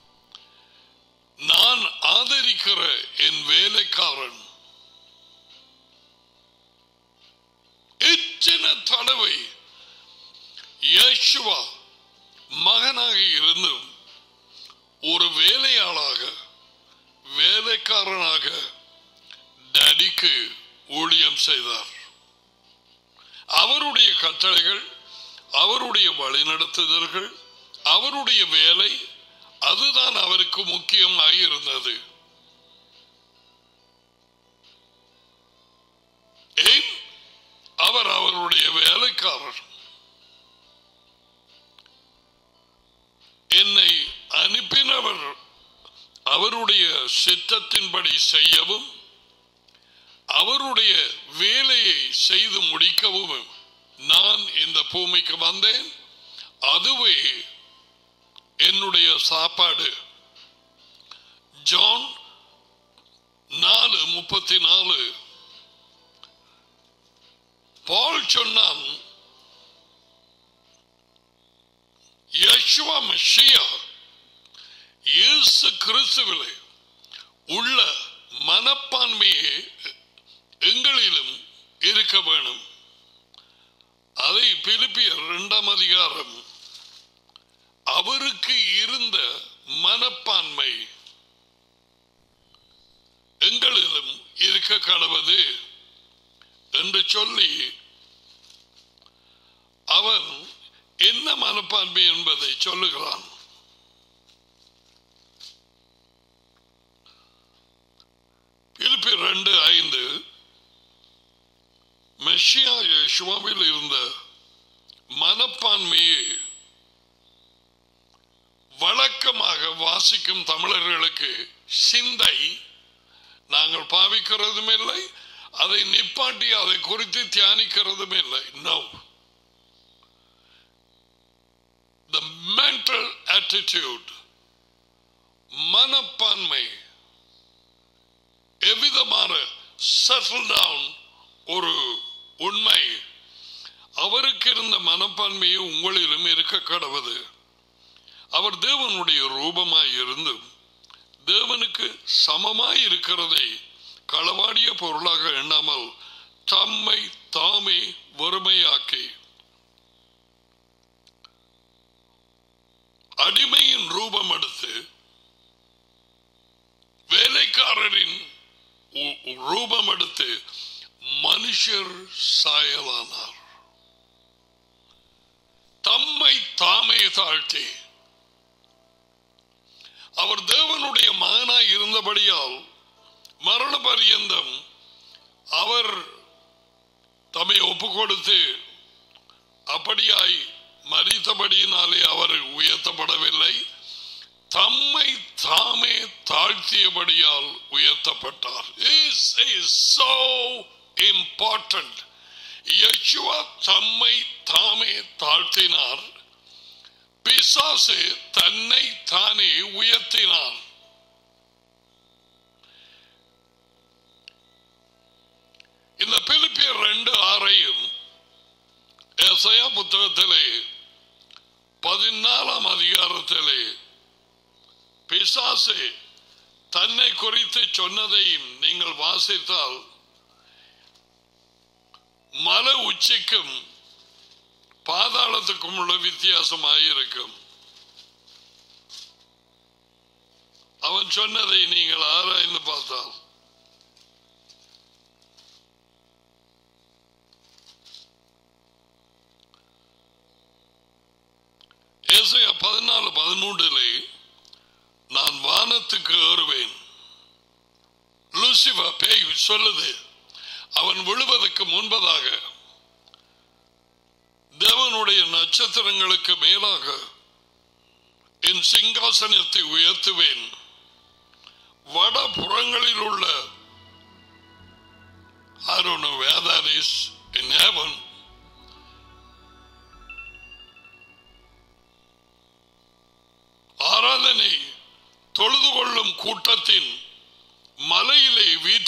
நான் ஆதரிக்கிற என் வேலைக்காரன் எத்தனை தடவை யேசுவா மகனாக இருந்தும் ஒரு வேலையாளாக வேலைக்காரனாக டடிக்கு ஊழியம் செய்தார் அவருடைய கட்டளைகள் அவருடைய வழிநடத்துதல்கள் அவருடைய வேலை அதுதான் அவருக்கு முக்கியமாக இருந்தது ஏன் அவர் அவருடைய வேலைக்காரர் என்னை அனுப்பினவர் அவருடைய சித்தத்தின்படி செய்யவும் அவருடைய வேலையை செய்து முடிக்கவும் நான் இந்த பூமிக்கு வந்தேன் அதுவே என்னுடைய சாப்பாடு ஜான் நாலு முப்பத்தி நாலு பால் சொன்னான் யஷ்வா மெஷியா இயேசு கிறிஸ்துவிலே உள்ள மனப்பான்மையே எங்களிலும் இருக்க வேணும் அதை பிலிப்பியர் இரண்டாம் அதிகாரம் அவருக்கு இருந்த மனப்பான்மை எங்களிலும் இருக்க கடவது என்று சொல்லி அவன் என்ன மனப்பான்மை என்பதை சொல்லுகிறான் பிலிப்பி ரெண்டு ஐந்து மெஷியா யேசுவாவில் இருந்த மனப்பான்மையை வழக்கமாக வாசிக்கும் தமிழர்களுக்கு சிந்தை நாங்கள் பாவிக்கிறதும் இல்லை அதை நிப்பாட்டி அதை குறித்து தியானிக்கிறதும் இல்லை நோ த மென்டல் ஆட்டிடியூட் மனப்பான்மை எவ்விதமான செட்டில் டவுன் ஒரு உண்மை அவருக்கு இருந்த மனப்பான்மையை உங்களிலும் இருக்க கடவுது அவர் தேவனுடைய ரூபமாய் இருந்தும் தேவனுக்கு சமமாய் இருக்கிறதை களவாடிய பொருளாக எண்ணாமல் தம்மை தாமே வறுமையாக்கி அடிமையின் ரூபம் எடுத்து வேலைக்காரரின் உ- உ- ரூபம் எடுத்து மனுஷர் சாயலானார் தம்மை தாமே தாழ்த்தி அவர் தேவனுடைய மகனாய் இருந்தபடியால் மரண பரியந்தம் அவர் தம்மை ஒப்பு கொடுத்து அப்படியாய் மறித்தபடியினாலே அவர் உயர்த்தப்படவில்லை தம்மை தாமே தாழ்த்தியபடியால் உயர்த்தப்பட்டார் This is so important. Jehovah தம்மை தாமே தாழ்த்தினார் பிசாசு தன்னை தானே உயர்த்தினார் இந்த பிலிப்பியர் ரெண்டு ஆறையும் ஏசாயா புத்தகத்திலே பதினாலாம் அதிகாரத்திலே பிசாசு தன்னை குறித்து சொன்னதையும் நீங்கள் வாசித்தால் மலை உச்சிக்கும் பாதாளத்துக்கும் உள்ள வித்தியாசமாயிருக்கும் அவன் சொன்னதை நீங்கள் ஆராய்ந்து பார்த்தால் ஏசாயா பதினாலு பதிமூன்றிலே நான் வானத்துக்கு ஏறுவேன் லூசிபா பேய் சொல்லுது அவன் விழுவதற்கு முன்பதாக தேவனுடைய நட்சத்திரங்களுக்கு மேலாக என் சிங்காசனத்தை உயர்த்துவேன் வட புறங்களில் உள்ள I don't know where that is in heaven. ஆராதனை தொழுது கொள்ளும் கூட்டத்தின்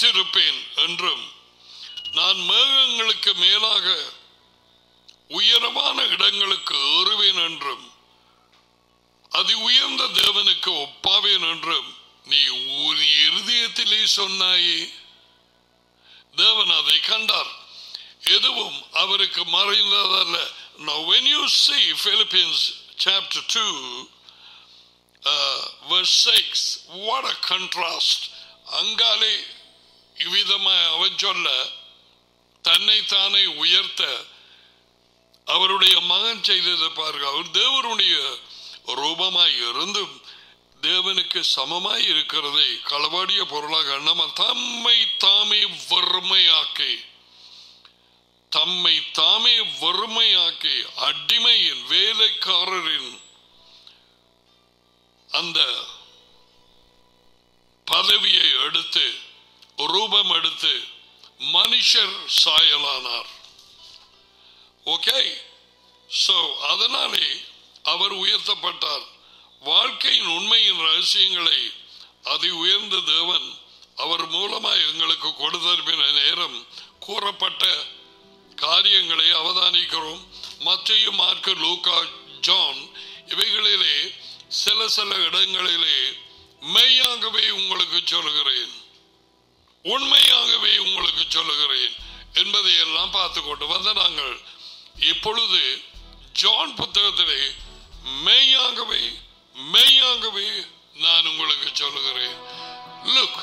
வீற்றிருப்பேன் என்றும் நான் மேகங்களுக்கு மேலாக உயரமான இடங்களுக்கு ஏறுவேன் என்றும் அதி உயர்ந்த தேவனுக்கு ஒப்பாவேன் என்றும் நீ உன் இருதயத்திலே சொன்னாயே தேவன் அதை கண்டார் எதுவும் அவருக்கு மறைந்ததல்ல Now when you see Philippians chapter 2 uh, verse 6 what a contrast அங்காலே இவ்விதமாய் அவன் சொல்ல தன்னை தானே உயர்த்த அவருடைய மகன் செய்ததை பாருங்க அவர் தேவனுடைய ரூபமாய் இருந்தும் தேவனுக்கு சமமாய் இருக்கிறதை களவாடிய பொருளாக நம்ம தம்மை தாமே வறுமையாக்கி தம்மை தாமே வறுமையாக்கி அடிமையின் வேலைக்காரரின் அந்த பதவியை எடுத்து ரூபம் எடுத்து மனுஷர் சாயலானார் ஓகே சோ அதனாலே அவர் உயர்த்தப்பட்டார் வாழ்க்கையின் உண்மையின் ரகசியங்களை அதி உயர்ந்த தேவன் அவர் மூலமாய் எங்களுக்கு கொடுத்திருப்பின நேரம் கூறப்பட்ட காரியங்களை அவதானிக்கிறோம் மத்திய மார்க்கு லூகா ஜான் இவைகளிலே சில சில இடங்களிலே மெய்யாகவே உங்களுக்கு சொல்லுகிறேன் உண்மையாகவே உங்களுக்கு சொல்லுகிறேன் என்பதை எல்லாம் பார்த்து கொண்டு வந்த நாங்கள் இப்பொழுது ஜான் புத்தகத்திலே மெய்யாகவே மெய்யாகவே நான் உங்களுக்கு சொல்லுகிறேன் லுக்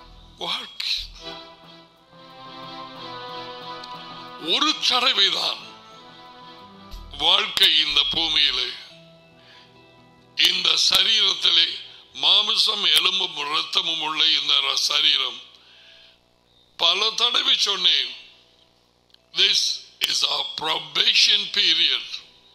ஒரு தடவைதான் வாழ்க்கை இந்த பூமியிலே இந்த சரீரத்திலே மாமிசம் எலும்பும் இரத்தமும் உள்ள இந்த சரீரம் பல தடவை சொன்னேன் this is a probation period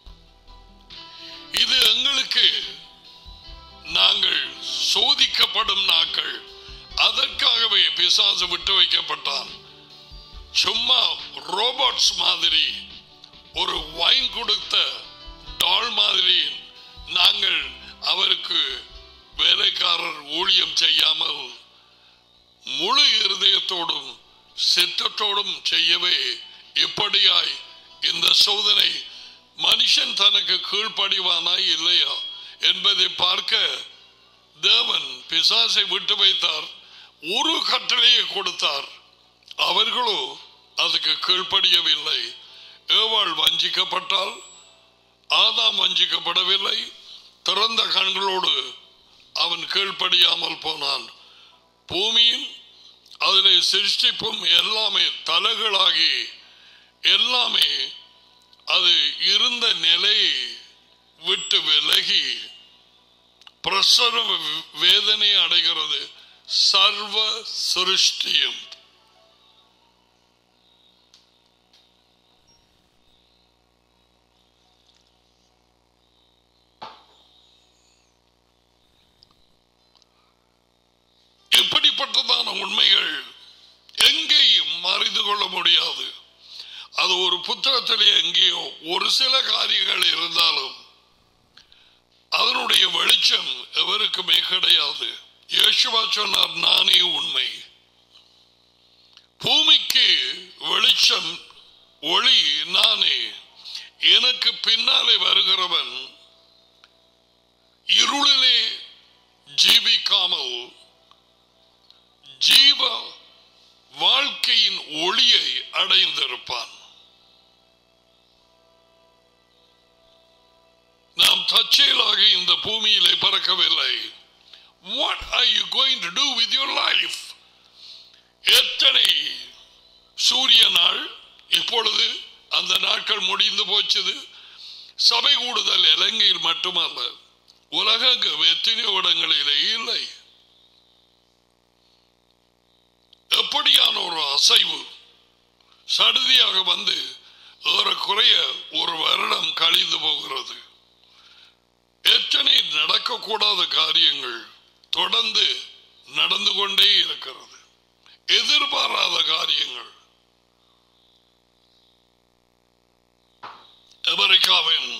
இது எங்களுக்கு நாங்கள் சோதிக்கப்படும் நாட்கள் அதற்காகவே பிசாசு விட்டு வைக்கப்பட்டான் சும்மா ரோபோட்ஸ் மாதிரி ஒரு வைன் கொடுத்த டால் மாதிரி நாங்கள் அவருக்கு வேலைக்காரர் ஊழியம் செய்யாமல் முழு இருதயத்தோடும் சித்தத்தோடும் செய்யவே இப்படியாய் இந்த சோதனை மனுஷன் தனக்கு கீழ்ப்படிவானா இல்லையா என்பதை பார்க்க தேவன் பிசாசை விட்டு வைத்தார் ஒரு கட்டளையை கொடுத்தார் அவர்களோ அதுக்கு கீழ்ப்படியவில்லை ஏவாள் வஞ்சிக்கப்பட்டால் ஆதாம் வஞ்சிக்கப்படவில்லை திறந்த கண்களோடு அவன் கீழ்ப்படியாமல் போனான் பூமியும் அதிலே சிருஷ்டிப்பும் எல்லாமே தலைகளாகி எல்லாமே அது இருந்த நிலையை விட்டு விலகி பிரசர வேதனை அடைகிறது சர்வ சிருஷ்டியும் இப்படிப்பட்டதான உண்மைகள் எங்கேயும் மறைந்து கொள்ள முடியாது அது ஒரு புத்தகத்திலே எங்கேயோ ஒரு சில காரியங்கள் இருந்தாலும் அதனுடைய வெளிச்சம் எவருக்குமே கிடையாது இயேசுவா சொன்னார் நானே உண்மை பூமிக்கு வெளிச்சம் ஒளி நானே எனக்கு பின்னாலே வருகிறவன் இருளிலே ஜீவிக்காமல் ஜீவ வாழ்க்கையின் ஒளியை அடைந்திருப்பான் நாம் தற்செயலாக இந்த பூமியிலே பறக்கவில்லை What are you going to do with your life? எத்தனை சூரிய நாள் இப்பொழுது அந்த நாட்கள் முடிந்து போச்சது சபை கூடுதல் இலங்கையில் மட்டுமல்ல உலகம் எத்தனையோ இடங்களிலே இல்லை எப்படியான ஒரு அசைவு சடுதியாக வந்து ஏறக்குறைய ஒரு வருடம் கழிந்து போகிறது எத்தனை நடக்கக்கூடாத காரியங்கள் தொடர்ந்து நடந்து கொண்டே இருக்கிறது எதிர்பாராத காரியங்கள் அமெரிக்காவின்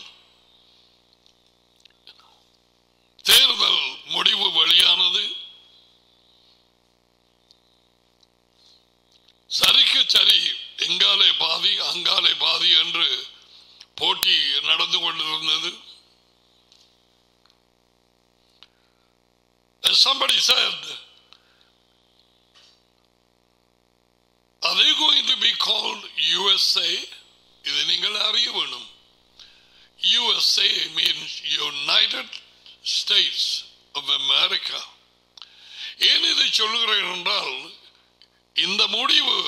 தேர்தல் முடிவு வெளியானது பாதி அங்காலே பாதி என்று போட்டி நடந்து கொண்டிருந்தது And somebody said, Are they going to be called USA? இதை நீங்கள் அறிய வேணும் USA means United States of America. ஏன் இதை சொல்லுகிறேன் என்றால் இந்த முடிவு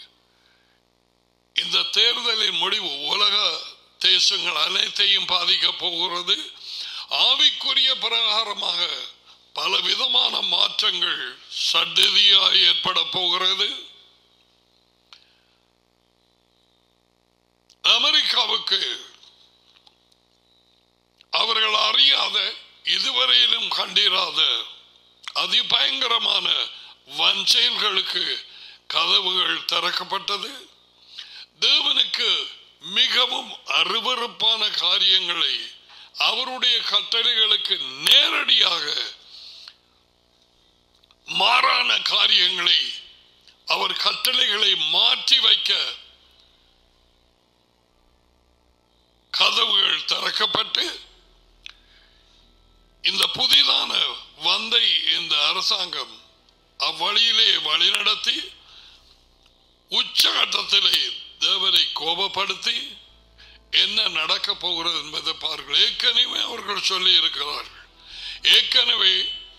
இந்த தேர்தலின் முடிவு உலக தேசங்கள் அனைத்தையும் பாதிக்க போகிறது ஆவிக்குரிய பிரகாரமாக பல விதமான மாற்றங்கள் சட்டதியாக ஏற்பட போகிறது அமெரிக்காவுக்கு அவர்கள் அறியாத இதுவரையிலும் கண்டிராத அதிபயங்கரமான வஞ்செயல்களுக்கு கதவுகள் திறக்கப்பட்டது தேவனுக்கு மிகவும் அருவருப்பான காரியங்களை அவருடைய கட்டளைகளுக்கு நேரடியாக மாறான காரியங்களை அவர் கட்டளைகளை மாற்றி வைக்க கதவுகள் திறக்கப்பட்டு இந்த புதிதான வந்தை இந்த அரசாங்கம் அவ்வழியிலே வழிநடத்தி உச்சகட்டத்திலே தேவனை கோபப்படுத்தி என்ன நடக்க போகிறது என்பதை பாருங்கள் ஏற்கனவே அவர்கள் சொல்லி இருக்கிறார்கள் ஏற்கனவே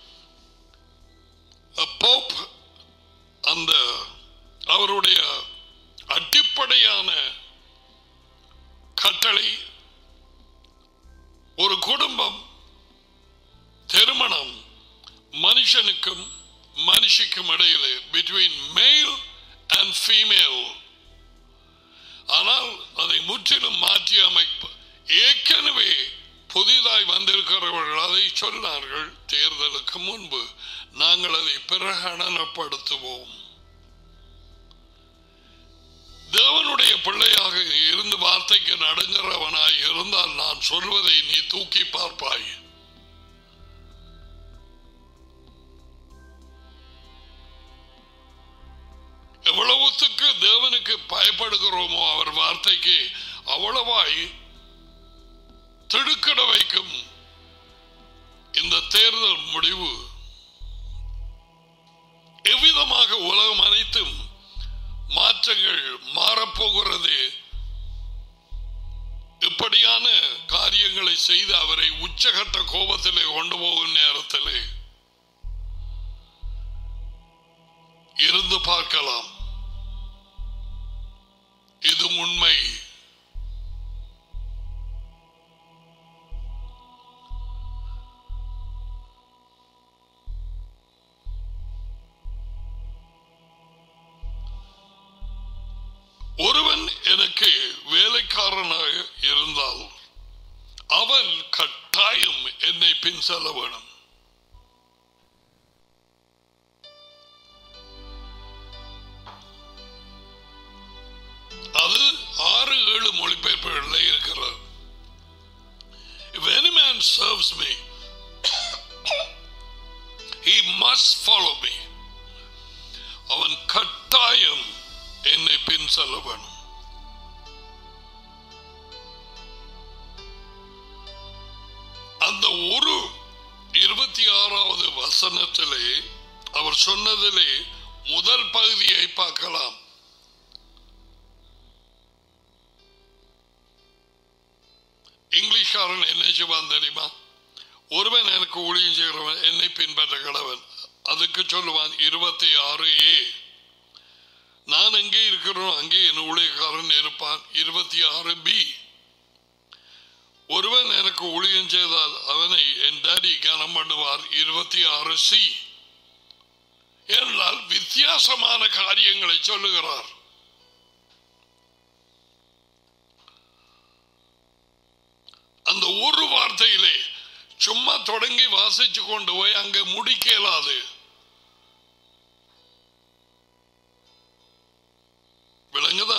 போப் அந்த அவருடைய அடிப்படையான கட்டளை ஒரு குடும்பம் திருமணம் மனுஷனுக்கும் மனுஷிக்கும் இடையிலே பிட்வீன் மேல் அண்ட் ஃபீமேல் ஆனால் அதை முற்றிலும் மாற்றி அமைப்பு ஏற்கனவே புதிதாய் வந்திருக்கிறவர்கள் அதை சொன்னார்கள் தேர்தலுக்கு முன்பு நாங்கள் அதை பிரகடனப்படுத்துவோம் தேவனுடைய பிள்ளையாக இருந்து வார்த்தைக்கு நடுங்கிறவனாய் இருந்தால் நான் சொல்வதை நீ தூக்கி பார்ப்பாய் எவ்வளவுத்துக்கு தேவனுக்கு பயப்படுகிறோமோ அவர் வார்த்தைக்கு அவ்வளவாய் திடுக்கிட வைக்கும் இந்த தேர்தல் முடிவு எவ்விதமாக உலகம் அனைத்தும் மாற்றங்கள் மாறப்போகிறது இப்படியான காரியங்களை செய்து அவரை உச்சகட்ட கோபத்திலே கொண்டு போகும் நேரத்திலே இருந்து பார்க்கலாம் இது உண்மை ஒருவன் எனக்கு வேலைக்காரனாக இருந்தால் அவன் கட்டாயம் என்னை பின் செல்ல வேணும் அது ஆறு ஏழு மொழிபெயர்ப்புகளில் இருக்கிறது If any man serves me, he must follow me. அவன் கட்டாயம் என்னை பின் செல்ல வேணும் அந்த ஒரு இருபத்தி ஆறாவது வசனத்திலே அவர் சொன்னதிலே முதல் பகுதியை பார்க்கலாம் இங்கிலீஷ்காரன் என்ன செய்வான் தெரியுமா ஒருவன் எனக்கு ஊழியம் செய்கிறவன் என்னை பின்பற்ற கடவன் அதுக்கு சொல்லுவான் இருபத்தி ஆறு ஏ நான் எங்கே இருக்கிறோம் அங்கே என் ஊழியக்காரன் இருப்பான் இருபத்தி ஆறு பி ஒருவன் எனக்கு ஊழியம் செய்தால் அவனை என் டாடி கனம் பண்ணுவார் இருபத்தி ஆறு சி என்றால் வித்தியாசமான காரியங்களை சொல்லுகிறார் அந்த ஒரு வார்த்தையிலே சும்மா தொடங்கி வாசிச்சு கொண்டு போய் அங்க முடிக்க இயலாது விளங்குதா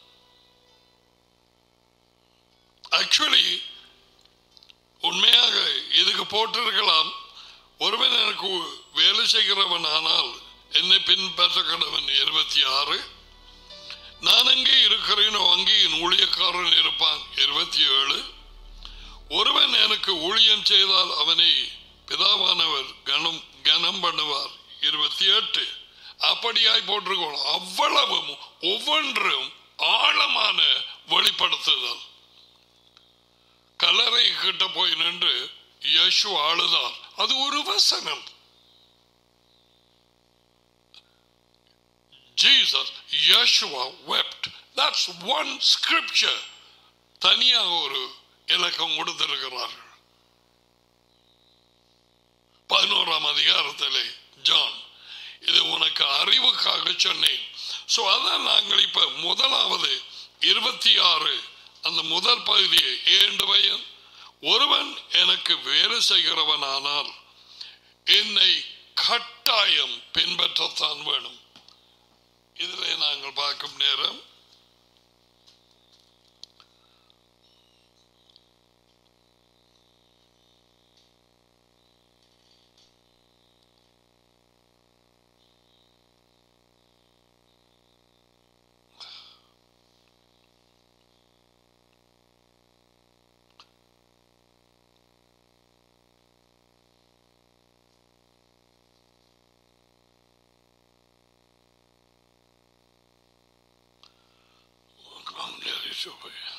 ஆக்சுவலி உண்மையாக இதுக்கு போட்டிருக்கலாம் ஒருவன் எனக்கு வேலை செய்கிறவன் ஆனால் என்னை பின்பற்ற கடவன் இருபத்தி ஆறு நான் எங்கே இருக்கிறேனோ அங்கே என் ஊழியக்காரன் இருப்பான் இருபத்தி ஏழு ஒருவன் எனக்கு ஊழியம் செய்தால் அவனை பிதாவானவர் கனம் கனம் பண்ணுவார் இருபத்தி எட்டு அப்படியாய் போட்டிருக்கோம் அவ்வளவும் ஒவ்வொன்றும் ஆழமான வெளிப்படுத்துதல் கல்லறை கிட்ட போய் நின்று யசு ஆளுதார் அது ஒரு வசனம் Jesus, Yeshua wept. That's one scripture. தனியாக ஒரு இலக்கம் கொடுத்திருக்கிறார்கள் பதினோராம் அதிகாரத்திலே ஜான் இது உனக்கு அறிவுக்காக சொன்னேன் சோ அதான் நாங்கள் இப்ப முதலாவது இருபத்தி ஆறு அந்த முதல் பகுதியை ஏண்டு வயன் ஒருவன் எனக்கு வேலை செய்கிறவனானால் என்னை கட்டாயம் பின்பற்றத்தான் வேணும் இதிலே நாங்கள் பார்க்கும் நேரம் Come near it over here.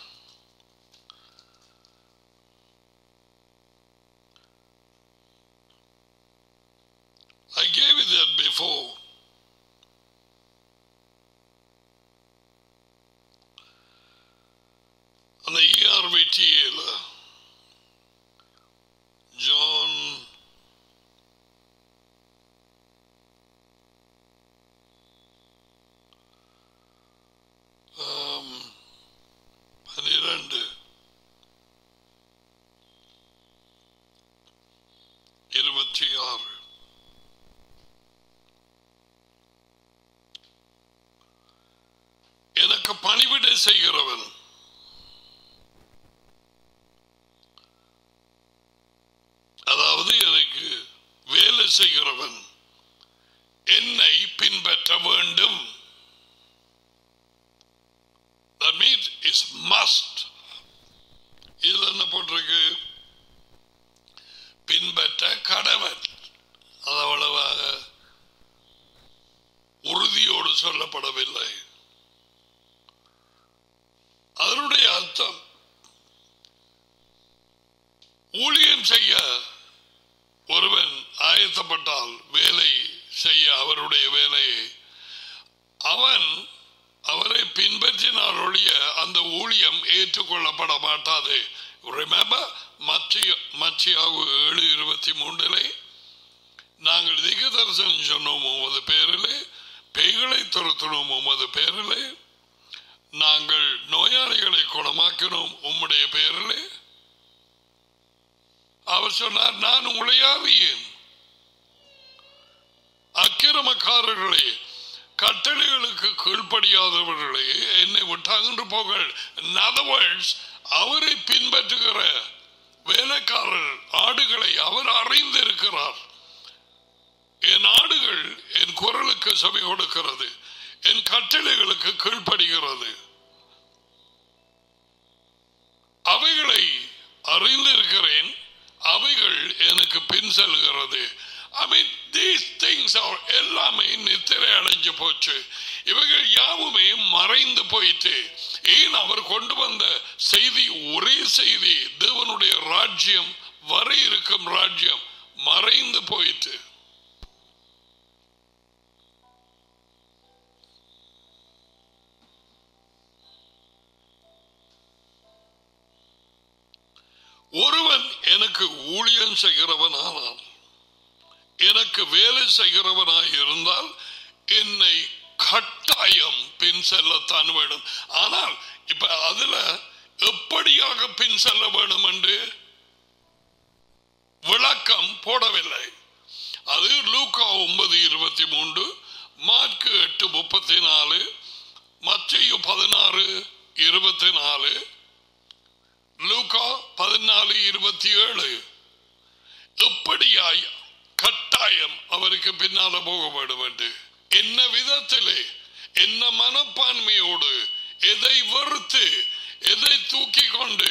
I gave you that before. அந்த ERVTL ஜான் ஆம், பனிரெண்டு இருபத்தி ஆறு எனக்கு பணிவிடை செய்கிறவன் அதாவது எனக்கு வேலை செய்கிறவன் என்னை பின்பற்ற வேண்டும் That means it's must. இதுல என்ன போட்டிருக்கு பின்பற்ற கடவன் அது அவ்வளவாக உறுதியோடு சொல்லப்படவில்லை அதனுடைய அர்த்தம் ஊழியம் செய்ய ஒருவன் ஆயத்தப்பட்டால் வேலை செய்ய அவருடைய வேலையை அவன் அவரை பின்பற்றினார் ஒழிய அந்த ஊழியம் ஏற்றுக்கொள்ளப்பட மாட்டாது ரிமெம்பர் மத்திய மத்தியாவு ஏழு இருபத்தி மூன்றிலே நாங்கள் திக தரிசனம் சொன்னோம் உமது பேரிலே பேய்களை துரத்தினோம் உமது பேரிலே நாங்கள் நோயாளிகளை குணமாக்கினோம் உம்முடைய பேரிலே அவர் சொன்னார் நான் உங்களை அறியேன் அக்கிரமக்காரர்களே கட்டளைகளுக்கு கீழ்ப்படியாதவர்களே என்னை விட்டாங்கன்று போகள் In other words, அவரை பின்பற்றுகிற வேலைக்காரர் ஆடுகளை அவர் அறிந்திருக்கிறார் என் ஆடுகள் என் குரலுக்கு செவி கொடுக்கிறது என் கட்டளைகளுக்கு கீழ்ப்படுகிறது அவைகளை அறிந்திருக்கிறேன் அவைகள் எனக்கு பின் செல்கிறது I mean, these things are எல்லாமே நித்திரை அடைஞ்சு போச்சு இவைகள் யாவுமே மறைந்து போயிட்டு ஏன் அவர் கொண்டு வந்த செய்தி ஒரே செய்தி தேவனுடைய ராஜ்யம் வர இருக்கும் ராஜ்யம் மறைந்து போயிட்டு ஒருவன் எனக்கு ஊழியம் செய்கிறவனானால் எனக்கு வேலை செய்கிறவனாய் இருந்தால் என்னை கட்டாயம் பின் செல்லத்தான் வேணும் ஆனால் இப்ப அதுல எப்படியாக பின் செல்ல வேணும் என்று விளக்கம் போடவில்லை அது லூக்கா ஒன்பது இருபத்தி மூன்று மார்க்கு எட்டு முப்பத்தி நாலு மத்திய பதினாறு இருபத்தி நாலு லூக்கா பதினாலு இருபத்தி ஏழு எப்படியாய் கட்டாயம் அவருக்கு பின்னால போக வேண்டும் என்று என்ன விதத்திலே என்ன மனப்பான்மையோடு எதை வெறுத்து எதை தூக்கி கொண்டு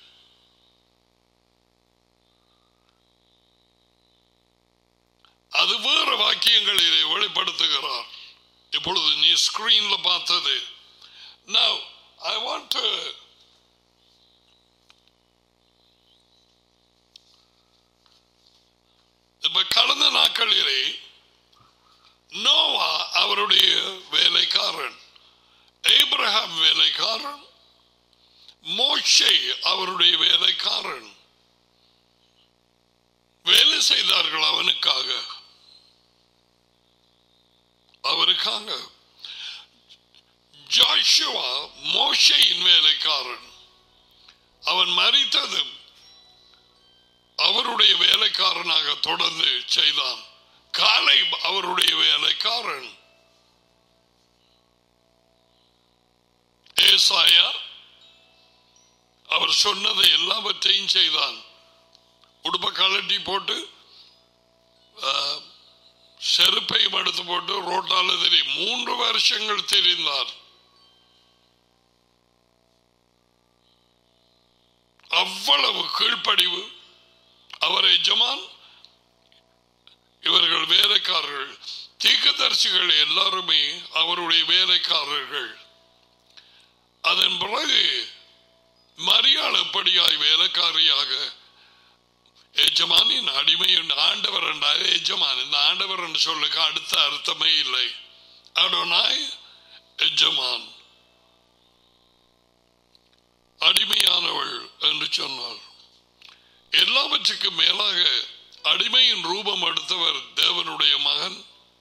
அது வேறு வாக்கியங்களிலே வெளிப்படுத்துகிறார் இப்பொழுது நீ ஸ்கிரீன்ல பார்த்தது Now, I want to இப்ப கடந்த நாட்களிலே நோவா அவருடைய வேலைக்காரன் ஏப்ரஹாம் வேலைக்காரன் மோஷே அவருடைய வேலைக்காரன் வேலை செய்தார்கள் அவனுக்காக அவருக்காக ஜாஷுவா மோஷையின் வேலைக்காரன் அவன் மறித்ததும் அவருடைய வேலைக்காரனாக தொடர்ந்து செய்தான் காலை அவருடைய வேலைக்காரன் ஏசாயா அவர் சொன்னதை எல்லாவற்றையும் செய்தான் உடுப்ப கலட்டி போட்டு ஆ, செருப்பையும் எடுத்து போட்டு ரோட்டால தெரி மூன்று வருஷங்கள் தெரிந்தார் அவ்வளவு கீழ்ப்படிவு அவர் எஜமான் இவர்கள் வேலைக்காரர்கள் தீர்க்கதரிசிகள் எல்லாருமே அவருடைய வேலைக்காரர்கள் அதன் பிறகு மரியாள் எப்படியாய் வேலைக்காரியாக எஜமானின் அடிமையின் ஆண்டவர் என்றால் எஜமான் இந்த ஆண்டவர் என்று சொல்லுக்கு அடுத்த அர்த்தமே இல்லை அடோனாய் எஜமான் அடிமையானவள் என்று சொன்னார் எல்லாவற்றுக்கும் மேலாக அடிமையின் ரூபம் எடுத்தவர் தேவனுடைய மகன்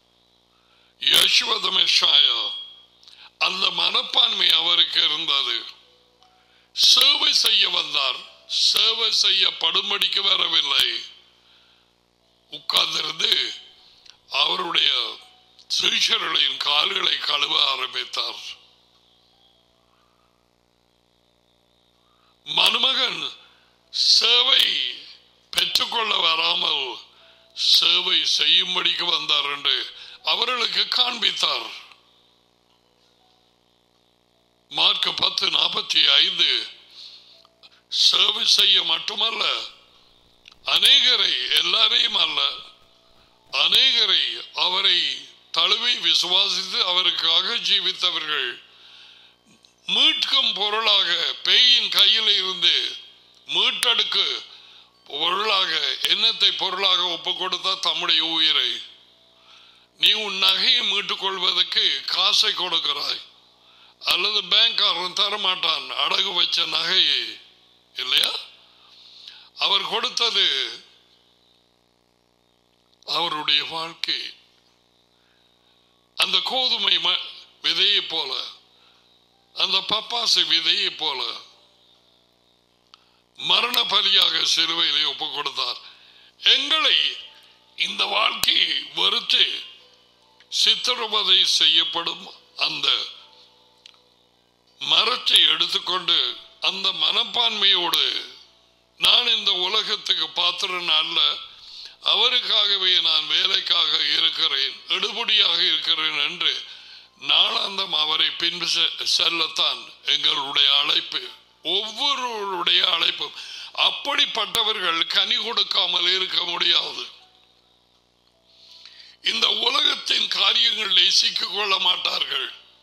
யசுவதமேஷாயா அந்த மனப்பான்மை அவருக்கு இருந்தது சேவை செய்ய வந்தார் சேவை செய்யப்படும்படிக்கு வரவில்லை உட்கார்ந்திருந்து அவருடைய சீஷர்களின் கால்களை கழுவ ஆரம்பித்தார் மருமகன் சேவை பெற்றுக்கொள்ள வராமல் சேவை செய்யும்படிக்கு வந்தார் என்று அவர்களுக்கு காண்பித்தார் மார்க் பத்து நாற்பத்தி ஐந்து சேவை செய்ய மட்டுமல்ல அநேகரை எல்லாரையும் அல்ல அநேகரை அவரை தழுவி விசுவாசித்து அவருக்காக ஜீவித்தவர்கள் மீட்கும் பொருளாக பேயின் கையில் இருந்து மீட்டெடுக்கு பொருளாக எண்ணத்தை பொருளாக ஒப்பு கொடுத்தா தம்முடைய உயிரை நீ உன் நகையை மீட்டுக் கொள்வதற்கு காசை கொடுக்கிறாய் அல்லது பேங்க்காரன் தரமாட்டான் அடகு வச்ச நகையை இல்லையா அவர் கொடுத்தது அவருடைய வாழ்க்கை அந்த கோதுமை ம- விதையை போல அந்த பப்பாசு விதையை போல மரண பலியாக சிலுவையிலே ஒப்பு கொடுத்தார் எங்களை இந்த வாழ்க்கையை வெறுத்து சித்திரவதை செய்யப்படும் அந்த மரத்தை எடுத்துக்கொண்டு அந்த மனப்பான்மையோடு நான் இந்த உலகத்துக்கு பாத்திரன் அல்ல அவருக்காகவே நான் வேலைக்காக இருக்கிறேன் எடுபடியாக இருக்கிறேன் என்று நாளாந்தம் அவரை பின்பு செ- செல்லத்தான் எங்களுடைய அழைப்பு ஒவ்வொருவருடைய அழைப்பும் அப்படிப்பட்டவர்கள் கனி கொடுக்காமல் இருக்க முடியாது இந்த உலகத்தின் காரியங்களில் சிக்கிக் கொள்ள மாட்டார்கள்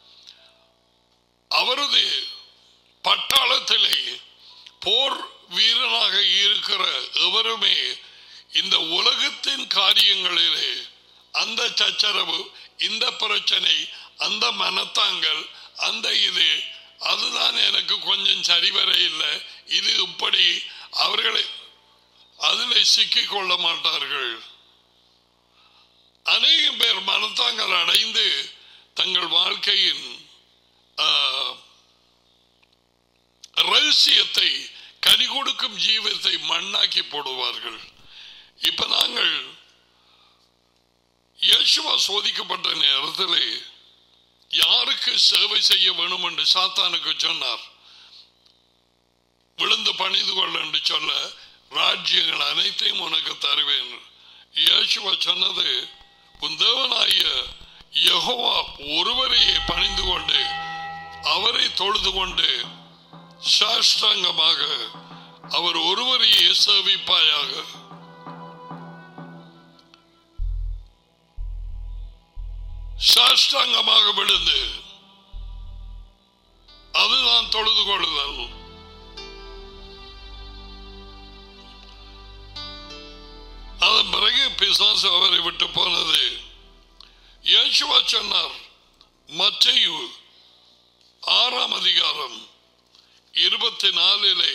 அவரது பட்டாளத்திலே போர் வீரனாக இருக்கிற எவருமே இந்த உலகத்தின் காரியங்களிலே அந்த சச்சரவு இந்த பிரச்சனை அந்த மனத்தாங்கள் அந்த இது அதுதான் எனக்கு கொஞ்சம் சரிவர இல்லை இது இப்படி அவர்களை அதில் சிக்கிக் கொள்ள மாட்டார்கள் அநேகம் பேர் மனத்தாங்கள் அடைந்து தங்கள் வாழ்க்கையின் ஆ, ரகசியத்தை கனி கொடுக்கும் ஜீவத்தை மண்ணாக்கி போடுவார்கள் இப்ப நாங்கள் யேசுவா சோதிக்கப்பட்ட நேரத்தில் யாருக்கு சேவை செய்ய வேணும் என்று சாத்தானுக்கு சொன்னார் விழுந்து பணிந்து கொள்ள என்று சொல்ல ராஜ்யங்கள் அனைத்தையும் உனக்கு தருவேன் இயேசுவா சொன்னது உன் தேவனாகிய யெகோவா ஒருவரையே பணிந்து கொண்டு அவரை தொழுது கொண்டு சாஷ்டாங்கமாக அவர் ஒருவரையே சேவிப்பாயாக சாஷ்டாங்கமாக விழுந்து அதுதான் தொழுது கொள்ளுதல் அதன் பிறகு பிசாசு அவரை விட்டு போனது இயேசுவா சொன்னார் மத்தையு ஆறாம் அதிகாரம் இருபத்தி நாலிலே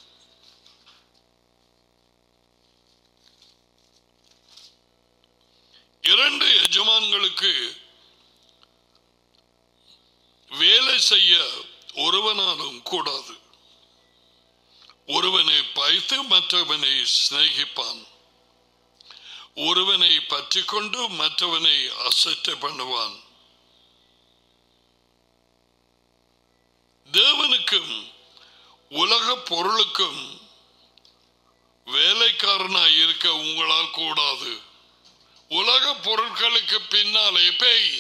இரண்டு எஜமான்களுக்கு வேலை செய்ய ஒருவனாலும் கூடாது ஒருவனை பயத்து மற்றவனை சிநேகிப்பான் ஒருவனை பற்றி கொண்டு மற்றவனை அசட்டை பண்ணுவான் தேவனுக்கும் உலக பொருளுக்கும் வேலைக்காரனாய் இருக்க உங்களால் கூடாது உலக பொருட்களுக்கு பின்னாலே பேய்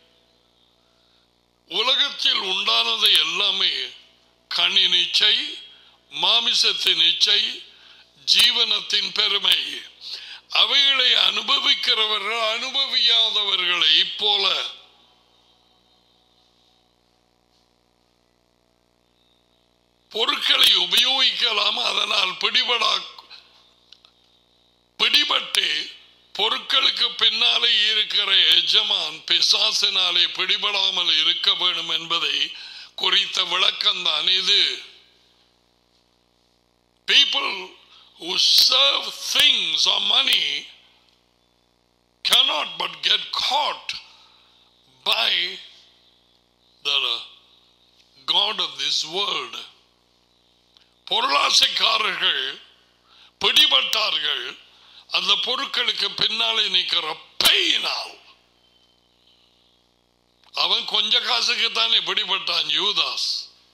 உலகத்தில் உண்டானது எல்லாமே கண்ணின் இச்சை மாமிசத்தின் இச்சை ஜீவனத்தின் பெருமை அவைகளை அனுபவிக்கிறவர்கள் அனுபவியாதவர்களை போல பொருட்களை உபயோகிக்கலாம் அதனால் பிடிபடா பிடிபட்டு பொருட்களுக்கு பின்னாலே இருக்கிற எஜமான் பிசாசினாலே பிடிபடாமல் இருக்க வேண்டும் என்பதை குறித்த விளக்கம்தான் இது people who serve things or money cannot but get caught by the God of this world. பொருளாசைக்காரர்கள் பிடிபட்டார்கள் அந்த பொருட்களுக்கு பின்னாலே நிற்கிற பெயினால் அவன் கொஞ்ச காசுக்கு தானே பிடிபட்டான் யூதாஸ்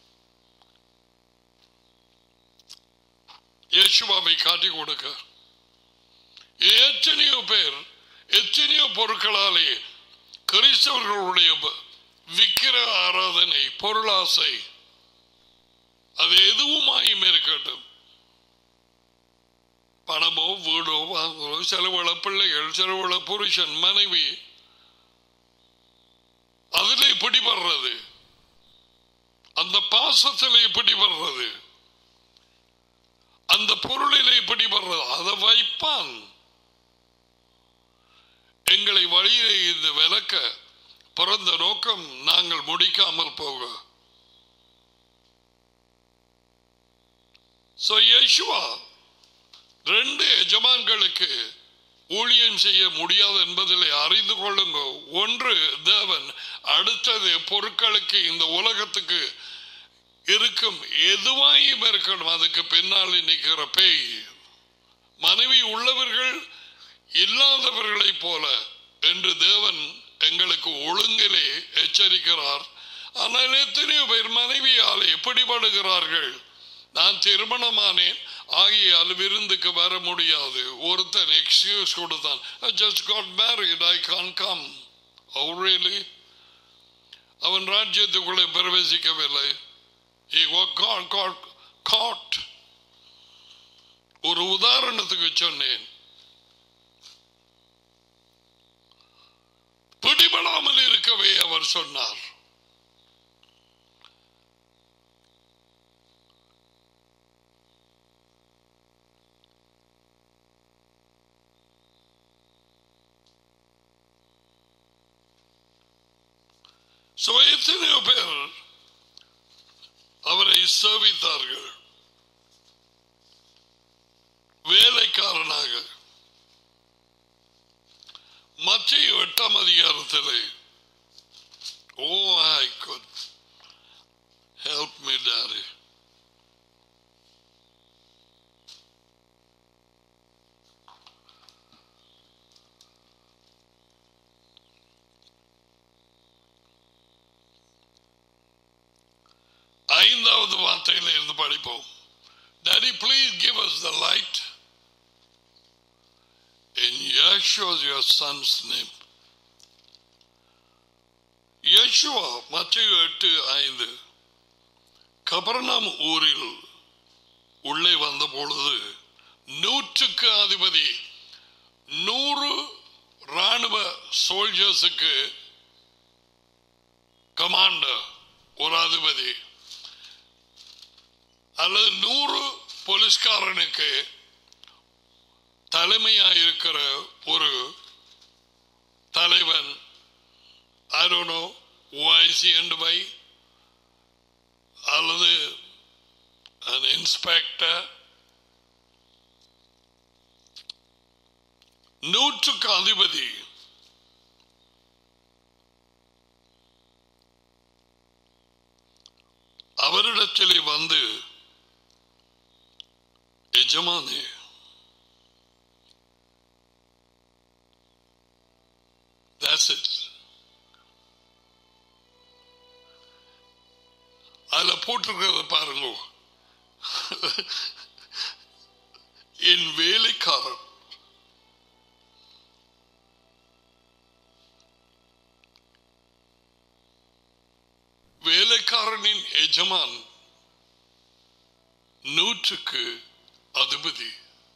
இயேசுவாவை காட்டி கொடுக்க எத்தனையோ பேர் எத்தனையோ பொருட்களாலே கிறிஸ்தவர்களுடைய விக்கிர ஆராதனை பொருளாசை அது எதுவுமாயும் இருக்கட்டும் பணமோ வீடோ வாங்கோ செலவுள பிள்ளைகள் செலவுள புருஷன் மனைவி அதிலே பிடிபடுறது அந்த பாசத்திலே பிடிபடுறது அந்த பொருளிலே பிடிபடுறது அதை வைப்பான் எங்களை வழியிலே இந்த விளக்க பிறந்த நோக்கம் நாங்கள் முடிக்காமல் போக So, யேசுவா ரெண்டு எஜமான்களுக்கு ஊழியம் செய்ய முடியாது என்பதில் அறிந்து கொள்ளுங்க ஒன்று தேவன் அடுத்தது பொருட்களுக்கு இந்த உலகத்துக்கு இருக்கும் எதுவாயும் இருக்கணும் அதுக்கு பின்னால் நிற்கிற பேய் மனைவி உள்ளவர்கள் இல்லாதவர்களைப் போல என்று தேவன் எங்களுக்கு ஒழுங்கிலே எச்சரிக்கிறார் ஆனால் எத்தனையோ பேர் மனைவியாலே பிடிபடுகிறார்கள் நான் திருமணமானேன் ஆகியால் விருந்துக்கு வர முடியாது ஒருத்தன் எக்ஸ்கியூஸ் கொடுத்தான் just got married I can't come really அவன் ராஜ்யத்துக்குள்ளே பிரவேசிக்கவில்லை He got caught, caught, caught. ஒரு உதாரணத்துக்கு சொன்னேன் பிடிபடாமல் இருக்கவே அவர் சொன்னார் So, எத்தனையோ பேர் அவரை சேவித்தார்கள் வேலைக்காரனாக மத்திய எட்டாம் அதிகாரத்திலே ஓ ஐ could help me daddy ஐந்தாவது வார்த்தையில இருந்து படிப்போம் Daddy, please give us the light in Yeshua, your son's name. Yeshua மத்திய எட்டு ஐந்து கபர்நாம் ஊரில் உள்ளே வந்த பொழுது நூற்றுக்கு அதிபதி நூறு ராணுவ சோல்ஜர்ஸுக்கு கமாண்டர் ஒரு அதிபதி அல்லது நூறு போலீஸ்காரனுக்கு தலைமையாயிருக்கிற ஒரு தலைவன் I don't know why is he and why அல்லது an inspector நூற்றுக்கு அதிபதி அவரிடத்திலே வந்து எஜமானே That's it. அதுல போட்டிருக்கிறத பாருங்க என் வேலைக்காரன் வேலைக்காரனின் எஜமான் நூற்றுக்கு அதிபதி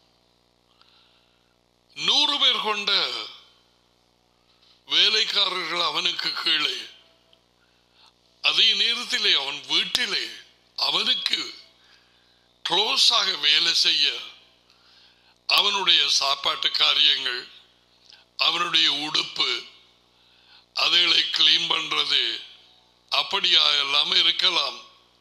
நூறு பேர் கொண்ட வேலைக்காரர்கள் அவனுக்கு கீழே அதே நேரத்திலே அவன் வீட்டிலே அவனுக்கு க்ளோஸாக வேலை செய்ய அவனுடைய சாப்பாட்டு காரியங்கள் அவனுடைய உடுப்பு அதுகளை கிளீன் பண்றது அப்படியா எல்லாம் இருக்கலாம்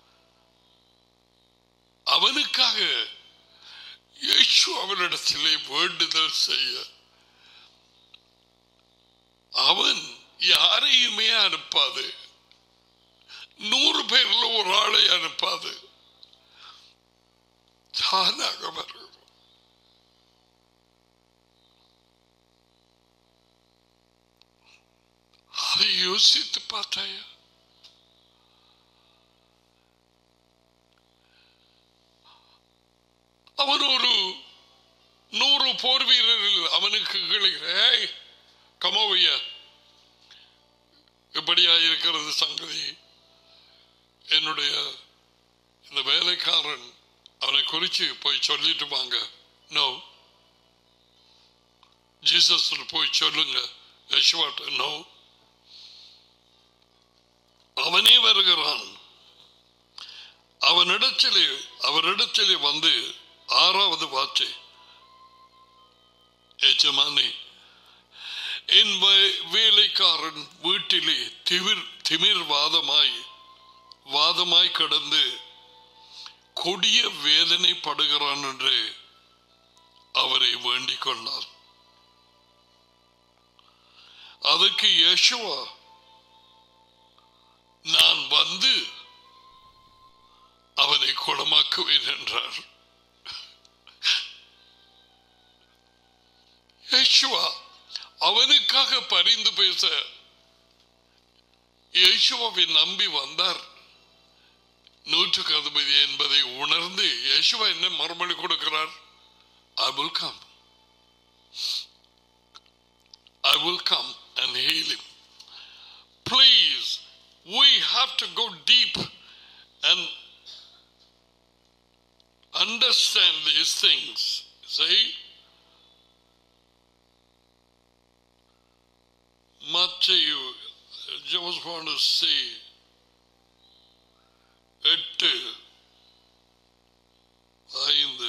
அவனுக்காக இயேசு அவனிடத்திலே வேண்டுதல் செய்ய அவன் யாரையுமே அனுப்பாது நூறு பேர்ல ஒரு ஆளை அனுப்பாது தானாக வரும் அதை யோசித்து பார்த்தாயா அவன் ஒரு நூறு போர் வீரரில் அவனுக்கு கிளைகிறேன் கமோவிய இப்படியா இருக்கிறது சங்கதி என்னுடைய இந்த வேலைக்காரன் அவனை குறிச்சு போய் சொல்லிட்டு வாங்க நோ ஜீசஸ் போய் சொல்லுங்க யசுவாட்ட நோ அவனே வருகிறான் அவனிடத்திலே அவரிடத்திலே வந்து ஆறாவது வார்த்தை எஜமானே என் வே- வேலைக்காரன் வீட்டிலே திமிர் திமிர் வாதமாய் வாதமாய் கடந்து கொடிய வேதனைப்படுகிறான் என்று அவரை வேண்டிக் கொண்டார் அதற்கு யேசுவா நான் வந்து அவனை குணமாக்குவேன் என்றார் யேசுவா அவனுக்காக பரிந்து பேச இயேசுவாவை நம்பி வந்தார் நூற்றுக்கு அதிபதி என்பதை உணர்ந்து இயேசுவா என்ன மறுமொழி கொடுக்கிறார் I will come. I will come and heal him. Please, we have to go deep and understand these things. See? Matthew, I just want to see எட்டு ஐந்து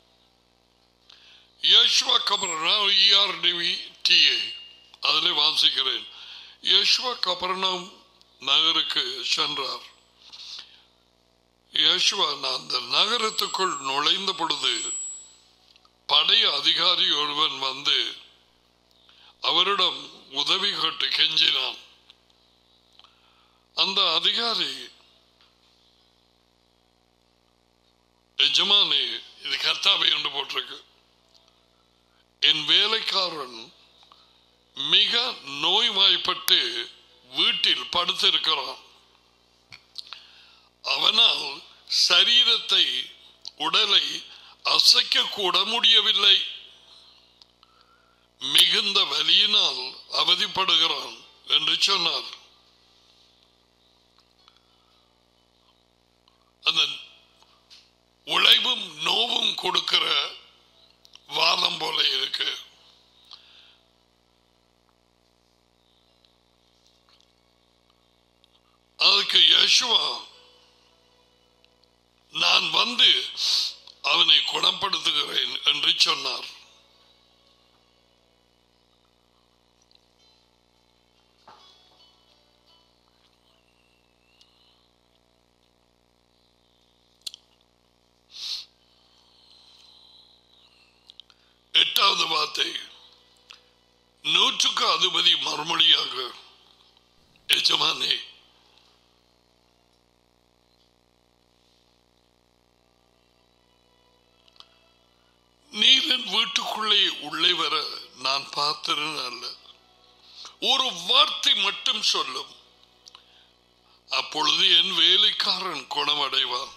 யஷ்வா கபர்னாம் இஆர்டிவி டிஏ அதில் வாசிக்கிறேன் யஷ்வா கபர்னாம் நகருக்கு சென்றார் யஷ்வா அந்த நகரத்துக்குள் நுழைந்த பொழுது படை அதிகாரி ஒருவன் வந்து அவரிடம் உதவி கேட்டு கெஞ்சினான் அந்த அதிகாரி எஜமானே இது கர்த்தாவை என்று போட்டிருக்கு என் வேலைக்காரன் மிக நோய்வாய்ப்பட்டு வீட்டில் படுத்திருக்கிறான் அவனால் சரீரத்தை உடலை அசைக்க கூட முடியவில்லை மிகுந்த வலியினால் அவதிப்படுகிறான் என்று சொன்னார் கொடுக்கிற வாதம் போல இருக்கு அதுக்கு யசுவா நான் வந்து அவனை குணப்படுத்துகிறேன் என்று சொன்னார் எட்டாவது வார்த்தை நூற்றுக்கு அதிபதி மறுமொழியாக எஜமானே நீர் என் வீட்டுக்குள்ளே உள்ளே வர நான் பார்த்தேன் அல்ல ஒரு வார்த்தை மட்டும் சொல்லும் அப்பொழுது என் வேலைக்காரன் குணமடைவான்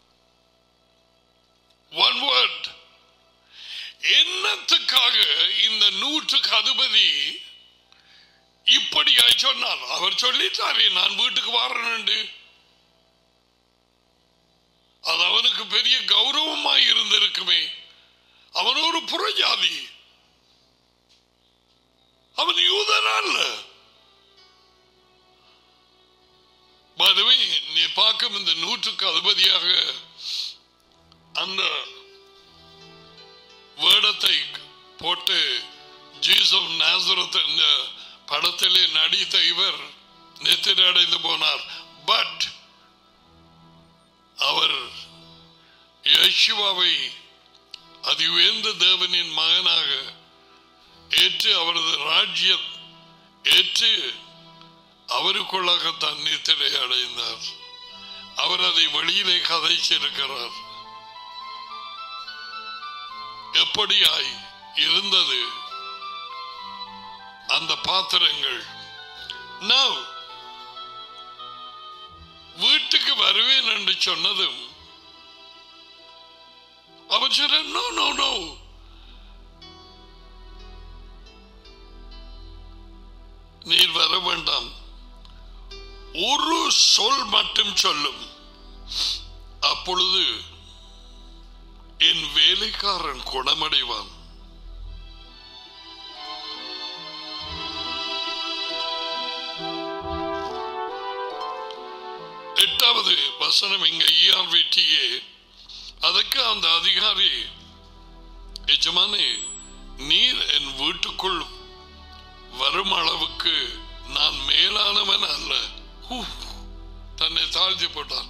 ஒன் வேர்ட் என்னத்துக்காக இந்த நூற்றுக்கு அதிபதி இப்படியாய் சொன்னார் அவர் சொல்லிட்டாரே நான் வீட்டுக்கு வரேன் அது அவனுக்கு பெரிய கௌரவமாய் இருந்திருக்குமே அவன் ஒரு புறஜாதி அவன் யூதனா அல்ல பதவி நீ பார்க்கும் இந்த நூற்றுக்கு அதிபதியாக அந்த வேடத்தை போட்டு ஜீசம் நாசரத் என்ற படத்திலே நடித்த இவர் நித்திரை அடைந்து போனார் பட் அவர் யேசுவாவை அதி உயர்ந்த தேவனின் மகனாக ஏற்று அவரது ராஜ்யம் ஏற்று அவருக்குள்ளாக தன் நித்திரை அடைந்தார் அவர் அதை வெளியிலே கதைச்சிருக்கிறார் எப்படியாய் இருந்தது அந்த பாத்திரங்கள் Now, வீட்டுக்கு வருவேன் என்று சொன்னதும் அவன் சொன்ன நோ நோ நோ நீர் வர வேண்டாம் ஒரு சொல் மட்டும் சொல்லும் அப்பொழுது என் வேலைக்காரன் குணமடைவான் எட்டாவது வசனம் இங்க இஆர்விடிஏ அதற்கு அந்த அதிகாரி எஜமானே நீர் என் வீட்டுக்குள் வரும் அளவுக்கு நான் மேலானவன் அல்ல ஹூ, தன்னை தாழ்த்தி போட்டான்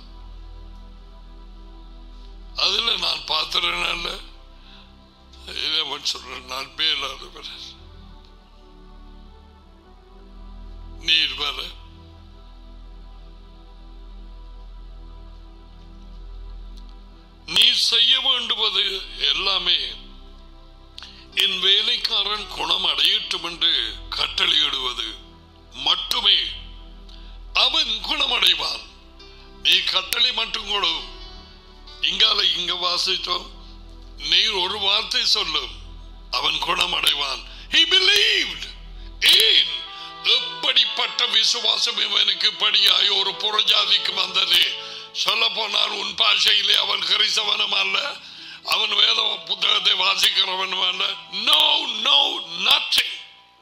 அதுல நான் பாத்திரன் அல்ல இதை அவன் சொல்றேன் நான் மேலானவன் நீர் வர நீ செய்ய வேண்டுவது எல்லாமே என் வேலைக்காரன் குணம் அடையட்டும் என்று கட்டளையிடுவது மட்டுமே அவன் குணமடைவான் நீ கட்டளை மட்டும் கொடு இங்கால இங்க வாசித்தோம் நீர் ஒரு வார்த்தை சொல்லும் அவன் குணமடைவான் he believed ஏன் எப்படிப்பட்ட விசுவாசம் இவனுக்கு படியாய் ஒரு புறஜாதிக்கு வந்தது சொல்ல போனால் உன் பாஷையிலே அவன் கிறிஸ்தவனும் அல்ல அவன் வேத புத்தகத்தை வாசிக்கிறவனும் அல்ல நோ நோ நத்திங்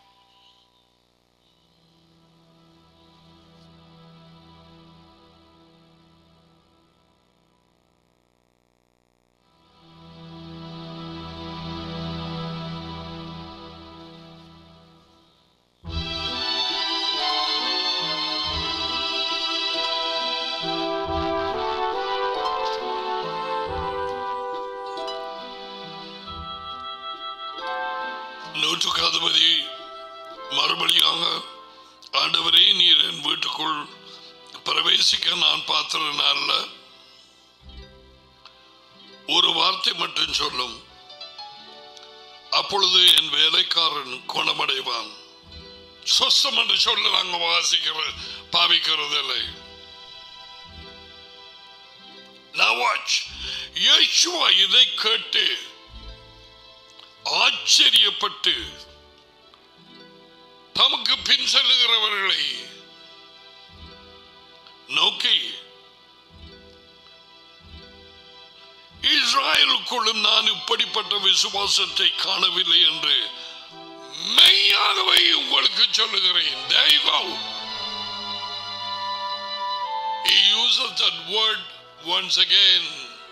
நூற்றுக்கு அதிபதி மறுபடியாக ஆண்டவரே நீர் என் வீட்டுக்குள் பிரவேசிக்க நான் பாத்திரன் அல்ல ஒரு வார்த்தை மட்டும் சொல்லும் அப்பொழுது என் வேலைக்காரன் குணமடைவான் சொஸ்தம் என்று சொல்ல நாங்க வாசிக்கிற பாவிக்கிறது இல்லை Now watch. யேசுவா இதை கேட்டு ஆச்சரியப்பட்டு தமக்கு பின் செல்லுகிறவர்களை நோக்கி இஸ்ராயல் அவர்களுக்குள்ளும் நான் இப்படிப்பட்ட விசுவாசத்தை காணவில்லை என்று மெய்யாகவே உங்களுக்கு சொல்லுகிறேன் There you go. He uses that word once again.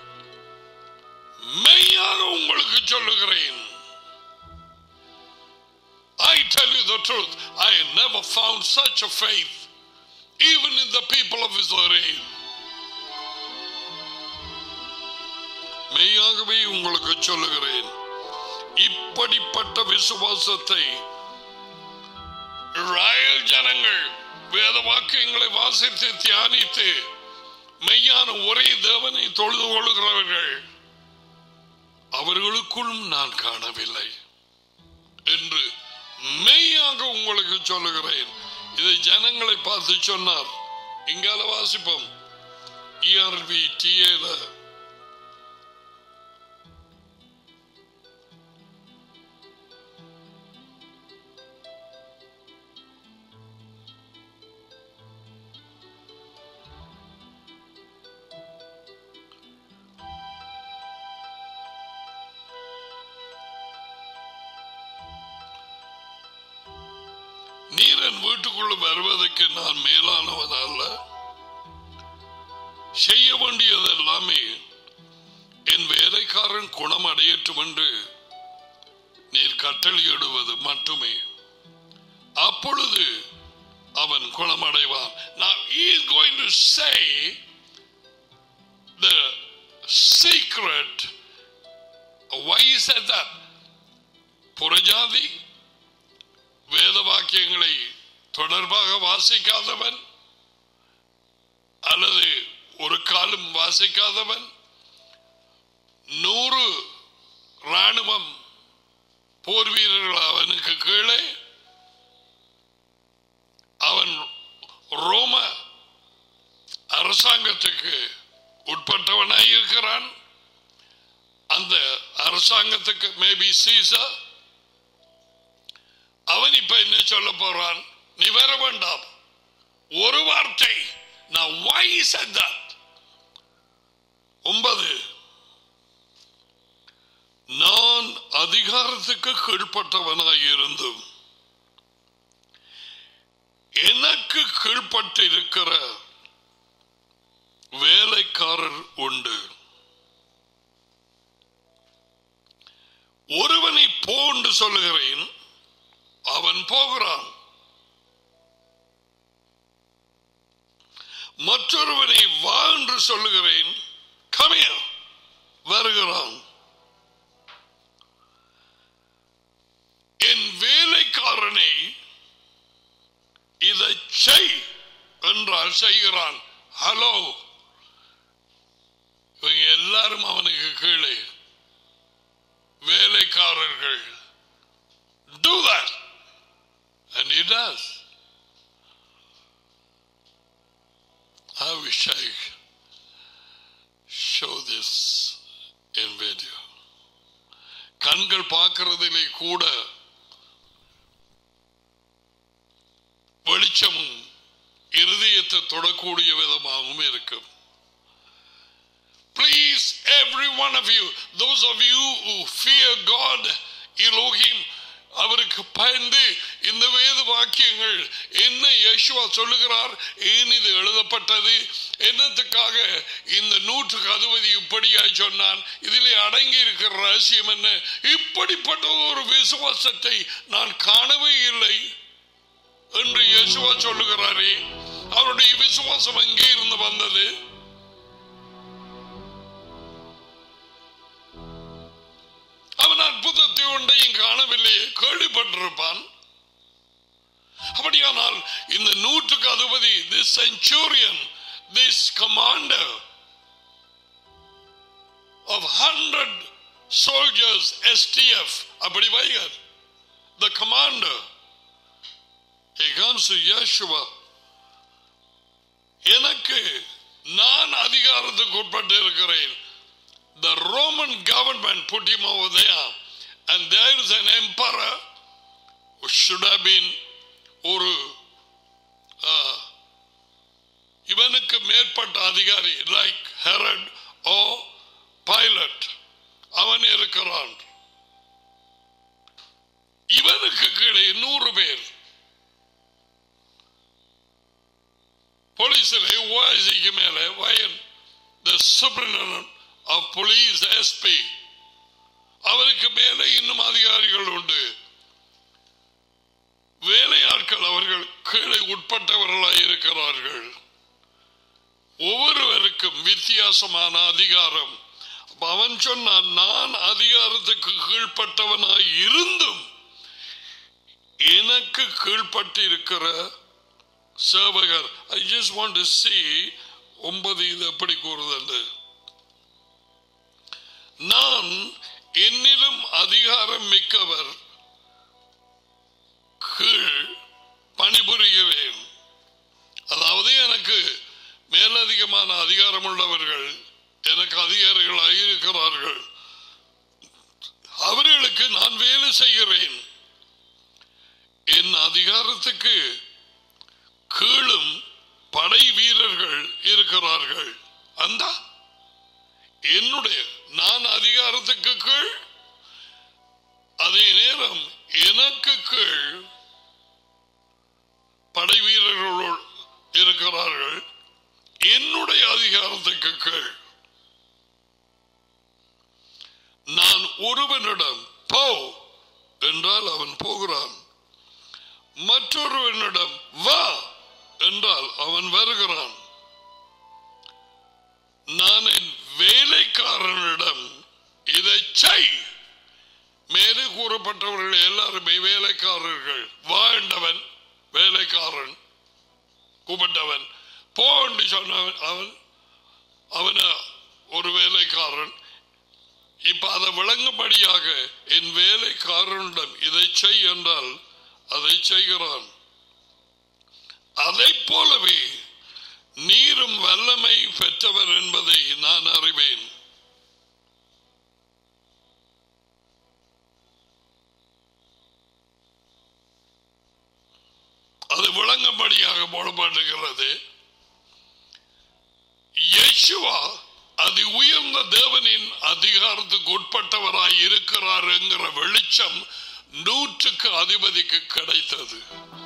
மெய்யாக உங்களுக்கு சொல்லுகிறேன் I tell you the truth, I never found such a faith, even in the people of Israel. மெய்யாகவே உங்களுக்கு சொல்லுகிறேன் இப்படிப்பட்ட விசுவாசத்தை இஸ்ராயேல் ஜனங்கள் வேத வாக்கியங்களை வாசித்து தியானித்து மெய்யான ஒரே தேவனை தொழுது கொள்கிறவர்கள் அவர்களுக்குள்ளும் நான் காணவில்லை என்று மெய்யாக உங்களுக்கு சொல்லுகிறேன் இதை ஜனங்களை பார்த்து சொன்னார் இங்கால வாசிப்போம் இஆர்வி டிஏல நீர் என் வீட்டுக்குள்ள வருவதற்கு நான் மேலானவன் அல்ல செய்ய வேண்டியது எல்லாமே என் வேலைக்காரன் குணம் அடையட்டும் என்று நீர் கட்டளையிடுவது மட்டுமே அப்பொழுது அவன் குணமடைவான் Now he is going to say the secret why he said that புறஜாதி வேத வாக்கியங்களை தொடர்பாக வாசிக்காதவன் அல்லது ஒரு காலம் வாசிக்காதவன் நூறு ராணுவம் போர் வீரர்கள் அவனுக்கு கீழே அவன் ரோம அரசாங்கத்துக்கு உட்பட்டவனாய் இருக்கிறான் அந்த அரசாங்கத்துக்கு மேபி சீசர் அவன் இப்ப என்ன சொல்ல போறான் நீ வர வேண்டாம் ஒரு வார்த்தை நான் why he said that ஒன்பது நான் அதிகாரத்துக்கு கீழ்ப்பட்டவனாய் இருந்தும் எனக்கு கீழ்ப்பட்டிருக்கிற வேலைக்காரர் உண்டு ஒருவனை போன்று சொல்லுகிறேன் அவன் போகிறான் மற்றொருவனை வா என்று சொல்லுகிறேன் கமிய வருகிறான் என் வேலைக்காரனை இதை செய் என்றால் செய்கிறான் ஹலோ இவங்க எல்லாரும் அவனுக்கு கீழே வேலைக்காரர்கள் do that. And he does. I wish I show this in video. கண்கள் பார்க்கிறதிலே கூட வெளிச்சமும் இருதயத்தை தொடக்கூடிய விதமாகவும் இருக்கும் Please, every one of you, those of you who fear God, Elohim, அவருக்கு பயந்து இந்த வேத வாக்கியங்கள் என்ன யேசுவா சொல்லுகிறார் ஏன் இது எழுதப்பட்டது என்னத்துக்காக இந்த நூற்றுக்கு அதுவதி இப்படியாய் சொன்னான் இதிலே அடங்கி இருக்கிற ரகசியம் என்ன இப்படிப்பட்ட ஒரு விசுவாசத்தை நான் காணவே இல்லை என்று யேசுவா சொல்லுகிறாரே அவருடைய விசுவாசம் எங்கே இருந்து வந்தது அவன் அற்புதத்தை ஒன்றையும் காணவில்லையே கேள்விப்பட்டிருப்பான் அப்படியானால் இந்த நூற்றுக்கு அதிபதி this centurion this commander of hundred soldiers STF அப்படி வைகர் the commander he comes to Yeshua எனக்கு நான் அதிகாரத்துக்கு உட்பட்டு இருக்கிறேன் the Roman government put him over there and there is an emperor who should have been ஒரு uh, இவனுக்கு மேற்பட்ட அதிகாரி லைக் ஹெரட் ஓ பைலட் அவன் இருக்கிறான் இவனுக்கு கீழே நூறு பேர் போலீஸிலே ஓஐசிக்கு மேலே வயன் the superintendent of police SP அவருக்கு மேலே இன்னும் அதிகாரிகள் உண்டு வேலையாட்கள் அவர்கள் கீழே உட்பட்டவர்களாய் இருக்கிறார்கள் ஒவ்வொருவருக்கும் வித்தியாசமான அதிகாரம் அப்ப அவன் சொன்னான் நான் அதிகாரத்துக்கு கீழ்ப்பட்டவனாய் இருந்தும் எனக்கு கீழ்ப்பட்டிருக்கிற சேவகர் I just want to see ஒன்பது இது எப்படி கூறுதல் நான் என்னிலும் அதிகாரம் மிக்கவர் கீழ் பணிபுரிகிறேன் அதாவது எனக்கு மேலதிகமான அதிகாரம் உள்ளவர்கள் எனக்கு அதிகாரிகளாக இருக்கிறார்கள் அவர்களுக்கு நான் வேலை செய்கிறேன் என் அதிகாரத்துக்கு கீழும் படை வீரர்கள் இருக்கிறார்கள் அந்த என்னுடைய நான் அதிகாரத்துக்கு கீழ் அதே நேரம் எனக்கு கீழ் படை வீரர்கள் இருக்கிறார்கள் என்னுடைய அதிகாரத்துக்கு கீழ் நான் ஒருவனிடம் போ என்றால் அவன் போகிறான் மற்றொருவனிடம் வா என்றால் அவன் வருகிறான் நான் என் வேலைக்காரனிடம் இதை செய் மேலே கூறப்பட்டவர்கள் எல்லாருமே வேலைக்காரர்கள் வா என்றவன் வேலைக்காரன் கூப்பிட்டவன் போ என்று சொன்னவன் அவன் அவன ஒரு வேலைக்காரன் இப்ப அதை விளங்கும்படியாக என் வேலைக்காரனிடம் இதை செய் என்றால் அதை செய்கிறான் அதை போலவே நீரும் வல்லமை பெற்றவர் என்பதை நான் அறிவேன் அது விளங்கும்படியாக போடப்பட்டிருக்கிறது யேசுவா அதி உயர்ந்த தேவனின் அதிகாரத்துக்கு உட்பட்டவராய் இருக்கிறார் என்கிற வெளிச்சம் நூற்றுக்கு அதிபதிக்கு கிடைத்தது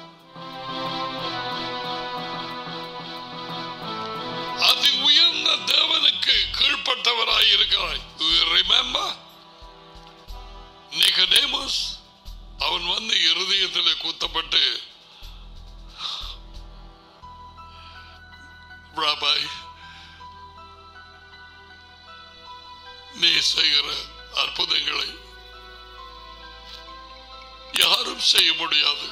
அதி உயர்ந்த தேவனுக்கு கீழ்ப்பட்டவராய் இருக்கிறாய் ரிமெம்பர் நிகடேமஸ் அவன் வந்து இருதயத்தில் குத்தப்பட்டு ராபாய் நீ செய்கிற அற்புதங்களை யாரும் செய்ய முடியாது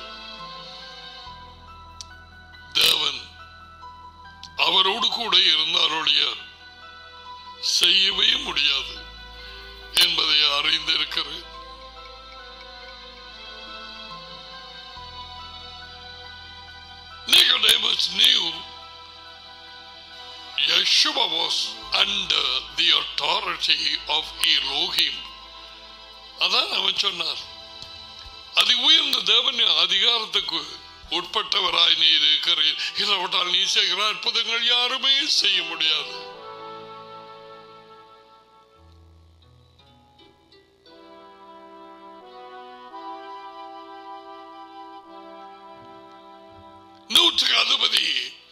தேவன் அவரோடு கூட இருந்தாரோடைய செய்யவே முடியாது என்பதை அறிந்திருக்கிறேன் Nicodemus knew Yeshua was under the authority of Elohim. அதான் அவன் சொன்னார் அது உயர்ந்த தேவனின் அதிகாரத்துக்கு உட்பட்டவராய் நீ இருக்கிறீர் இல்லாவிட்டால் நீ செய்கிற அற்புதங்கள் யாருமே செய்ய முடியாது நூற்றுக்கு அதிபதி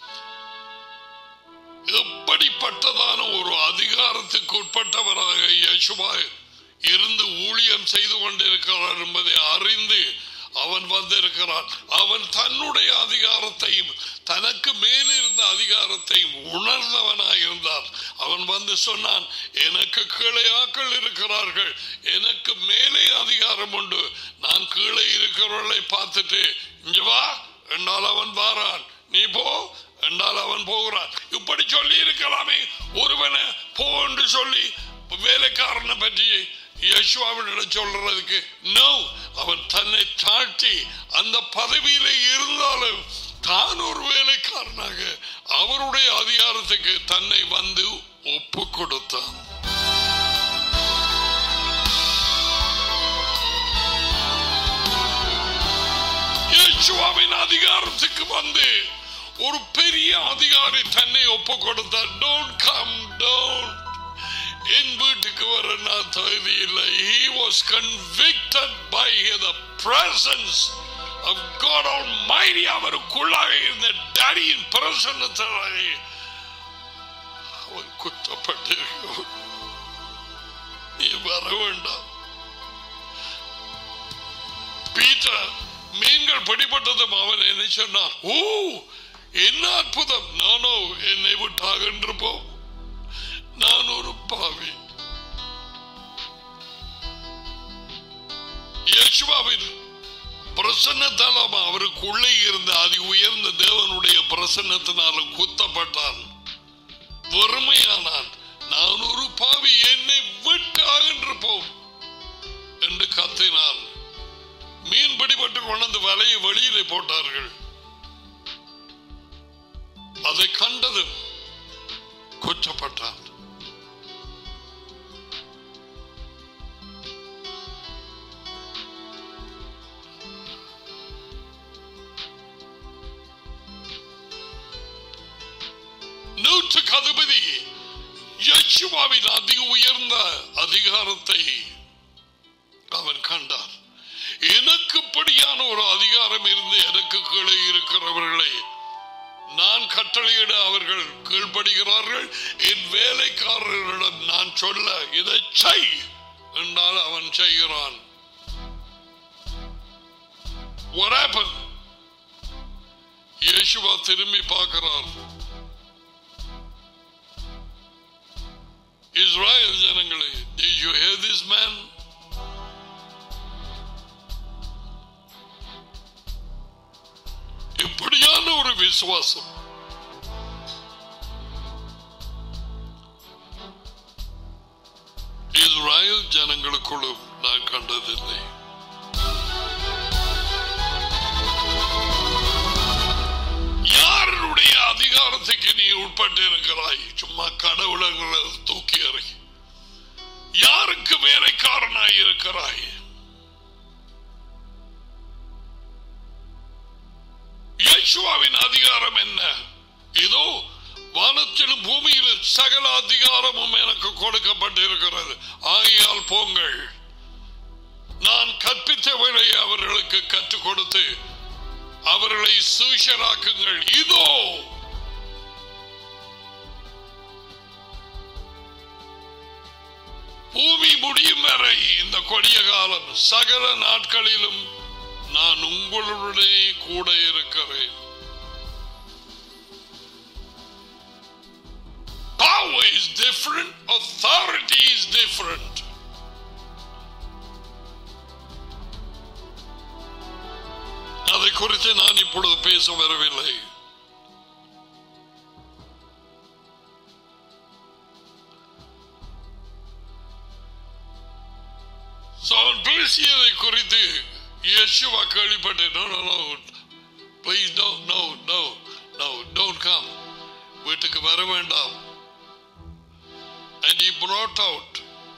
எப்படிப்பட்டதான ஒரு அதிகாரத்துக்கு உட்பட்டவராக யசுவா இருந்து ஊழியம் செய்து கொண்டிருக்கிறார் என்பதை அறிந்து அவன் வந்திருக்கிறான் அவன் தன்னுடைய அதிகாரத்தையும் தனக்கு மேலிருந்த அதிகாரத்தையும் உணர்ந்தவனாய் இருந்தார் அவன் வந்து சொன்னான் எனக்கு கீழே ஆக்கள் இருக்கிறார்கள் எனக்கு மேலே அதிகாரம் உண்டு நான் கீழே இருக்கிறவர்களை பார்த்துட்டு இங்க வா என்றால் அவன் வாரான் நீ போ என்றால் அவன் போகிறான் இப்படி சொல்லி இருக்கலாமே ஒருவனை போ என்று சொல்லி வேலைக்காரனை பற்றி யசுவாவிடம் சொல்றதுக்கு நோ அவன் தன்னை தாழ்த்தி அந்த பதவியில இருந்தாலும் தான் ஒரு வேலைக்காரனாக அவருடைய அதிகாரத்துக்கு தன்னை வந்து ஒப்பு கொடுத்தான் யேசுவாவின் அதிகாரத்துக்கு வந்து ஒரு பெரிய அதிகாரி தன்னை ஒப்பு கொடுத்தார் டோன்ட் கம் டோன்ட் என் வீட்டுக்கு வர நான் தகுதி இல்லை he was convicted by the presence of God Almighty அவருக்குள்ளாக இருந்த டேடியின் பிரசன்னத்தாலே அவன் குற்றப்பட்டிருக்கிறான் நீ வர வேண்டாம் பீட்டர் மீன்கள் பிடிபட்டதும் அவன் என்ன சொன்னான் ஓ என்ன அற்புதம் நானோ என்னை விட்டு அகன்று போ நான் ஒரு பாவி யேசுவாவின் பிரசன்னத்தால் அவருக்குள்ளே இருந்த அதி உயர்ந்த தேவனுடைய பிரசன்னத்தினால குத்தப்பட்டான் வறுமையானான் நான் ஒரு பாவி என்னை விட்டு அகன்று போ என்று கத்தினான் மீன் பிடிபட்டு கொண்டு வலையை வெளியிலே போட்டார்கள் அதை கண்டதும் குற்றப்பட்டான் நூற்றுக்கு அதிபதி யேசுவாவின் அதி உயர்ந்த அதிகாரத்தை அவன் கண்டார் எனக்கு படியான ஒரு அதிகாரம் இருந்து எனக்கு கீழே இருக்கிறவர்களை நான் கட்டளையிட அவர்கள் கீழ்ப்படுகிறார்கள் என் வேலைக்காரர்களிடம் நான் சொல்ல இதை செய் என்றால் அவன் செய்கிறான் What happened? இயேசுவா திரும்பி பார்க்கிறார் இஸ்ராயல் ஜனங்களே did you hear this man இப்படியான ஒரு விசுவாசம் இஸ்ராயல் ஜனங்களுக்குள்ளும் நான் கண்டதில்லை யாருடைய அதிகாரத்துக்கு நீ உட்பட்டு இருக்கிறாய் சும்மா கடவுளங்களை தூக்கி எறி யாருக்கு வேலைக்காரனாய் இருக்கிறாய் இயேசுவாவின் அதிகாரம் என்ன இதோ வானத்திலும் பூமியிலும் சகல அதிகாரமும் எனக்கு கொடுக்கப்பட்டிருக்கிறது ஆகையால் போங்கள் நான் கற்பித்தவர்களை அவர்களுக்கு கற்றுக் கொடுத்து அவர்களை சூஷராக்குங்கள் இதோ பூமி முடியும் வரை இந்த கொடிய காலம் சகல நாட்களிலும் நான் உங்களுடனே கூட இருக்கிறேன் Power is different, authority is different. அதை குறித்து நான் இப்பொழுது பேச வரவில்லை So, அவன் பேசியதை குறித்து இயேசுவா கேள்விப்பட்டேன் no no no please don't no no no don't come வீட்டுக்கு வர வேண்டாம் and he brought out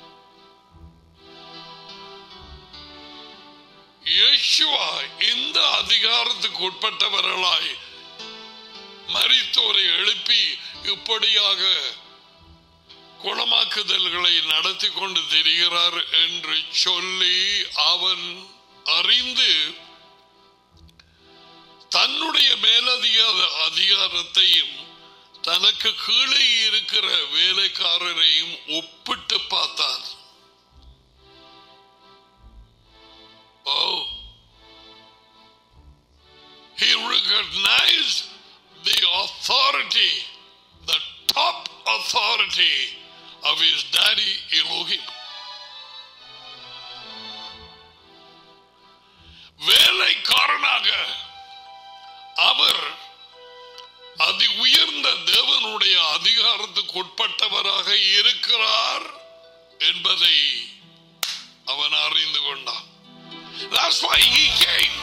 இயேசுவா இந்த அதிகாரத்துக்கு உட்பட்டவர்களாய் மரித்தோரை எழுப்பி இப்படியாக குணமாக்குதல்களை நடத்தி கொண்டு திரிகிறார் என்று சொல்லி அவன் அறிந்து தன்னுடைய மேலதிகார அதிகாரத்தையும் தனக்கு கீழே இருக்கிற வேலைக்காரரையும் ஒப்பிட்டு பார்த்தார் Oh. He recognized the authority, the top authority of his daddy Elohim. வேலைக்காரனாக அவர் அதி உயர்ந்த தேவனுடைய அதிகாரத்துக்கு உட்பட்டவராக இருக்கிறார் என்பதை அவன் அறிந்து கொண்டான் That's why he came.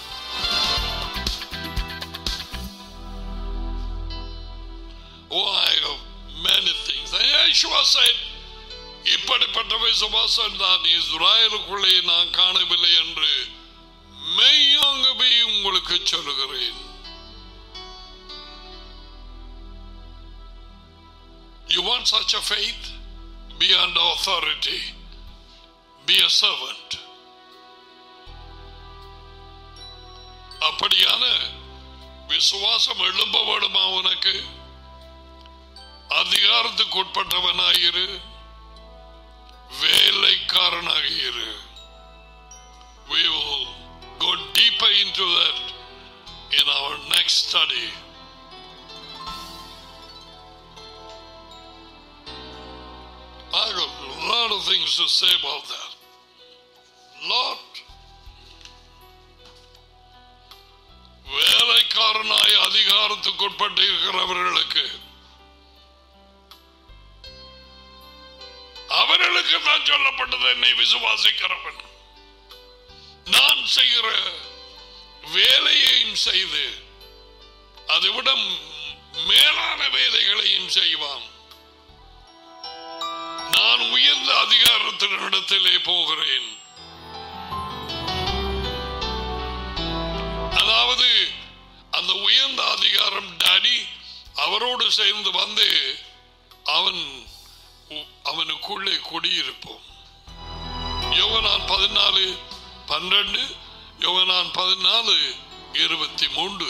Oh, I have many things. And Yeshua said, இப்படிப்பட்ட விசுவாசம் தான் இஸ்ராயலுக்குள்ளே நான் காணவில்லை என்று மெய்யாகவே உங்களுக்கு சொல்லுகிறேன் You want such a faith? be under authority. Be a servant. அப்படியான விசுவாசம் எழும்ப வேணுமா உனக்கு அதிகாரத்துக்கு உட்பட்டவனாயிரு வேலைக்காரனாக இரு We will go deeper into that in our next study. I got a lot of things to say about that. Lot. வேலைக்காரனாய் அதிகாரத்துக்குட்பட்டு இருக்கிறவர்களுக்கு அவர்களுக்கு நான் சொல்லப்பட்டது என்னை விசுவாசிக்கிறவன் நான் செய்கிற வேலையையும் செய்து அதை விட மேலான வேலைகளையும் செய்வான் நான் உயர்ந்த அதிகாரத்தினிடத்திலே போகிறேன் அதாவது அந்த உயர்ந்த அதிகாரம் டாடி அவரோடு சேர்ந்து வந்து அவன் அவனுக்குள்ளே குடியிருப்போம் யோகனான் பதினாலு பன்னிரண்டு யோகனான் பதினாலு இருபத்தி மூன்று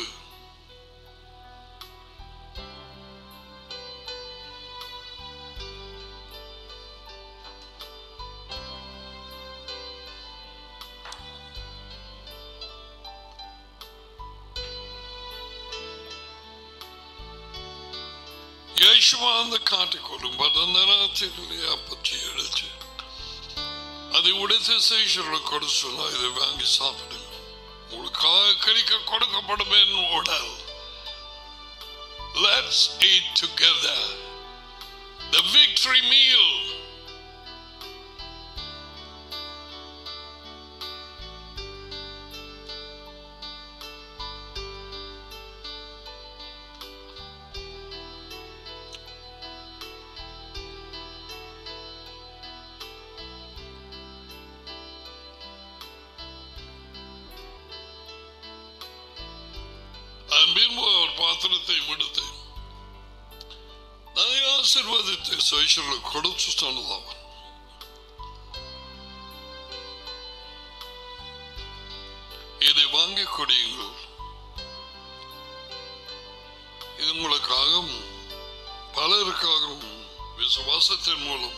യേശുവ അന്ന് കാട്ടിക്കൊള്ളും പതിനാത്തിലെ അപ്പത്തി എടുത്ത് அது உடைத்து செய்கிறோட கொடுத்து இதை வாங்கி சாப்பிடுங்க உங்களுக்காக கறிக்க கொடுக்கப்படும் என் உடல் Let's eat together. The victory meal. அன்பின் ஒரு பாத்திரத்தை விடுத்து அதை ஆசிர்வதித்து சைஷர்களை கொடுத்து சொன்னதாம் இதை வாங்கி கொடியுங்கள் இது உங்களுக்காகவும் பலருக்காகவும் விசுவாசத்தின் மூலம்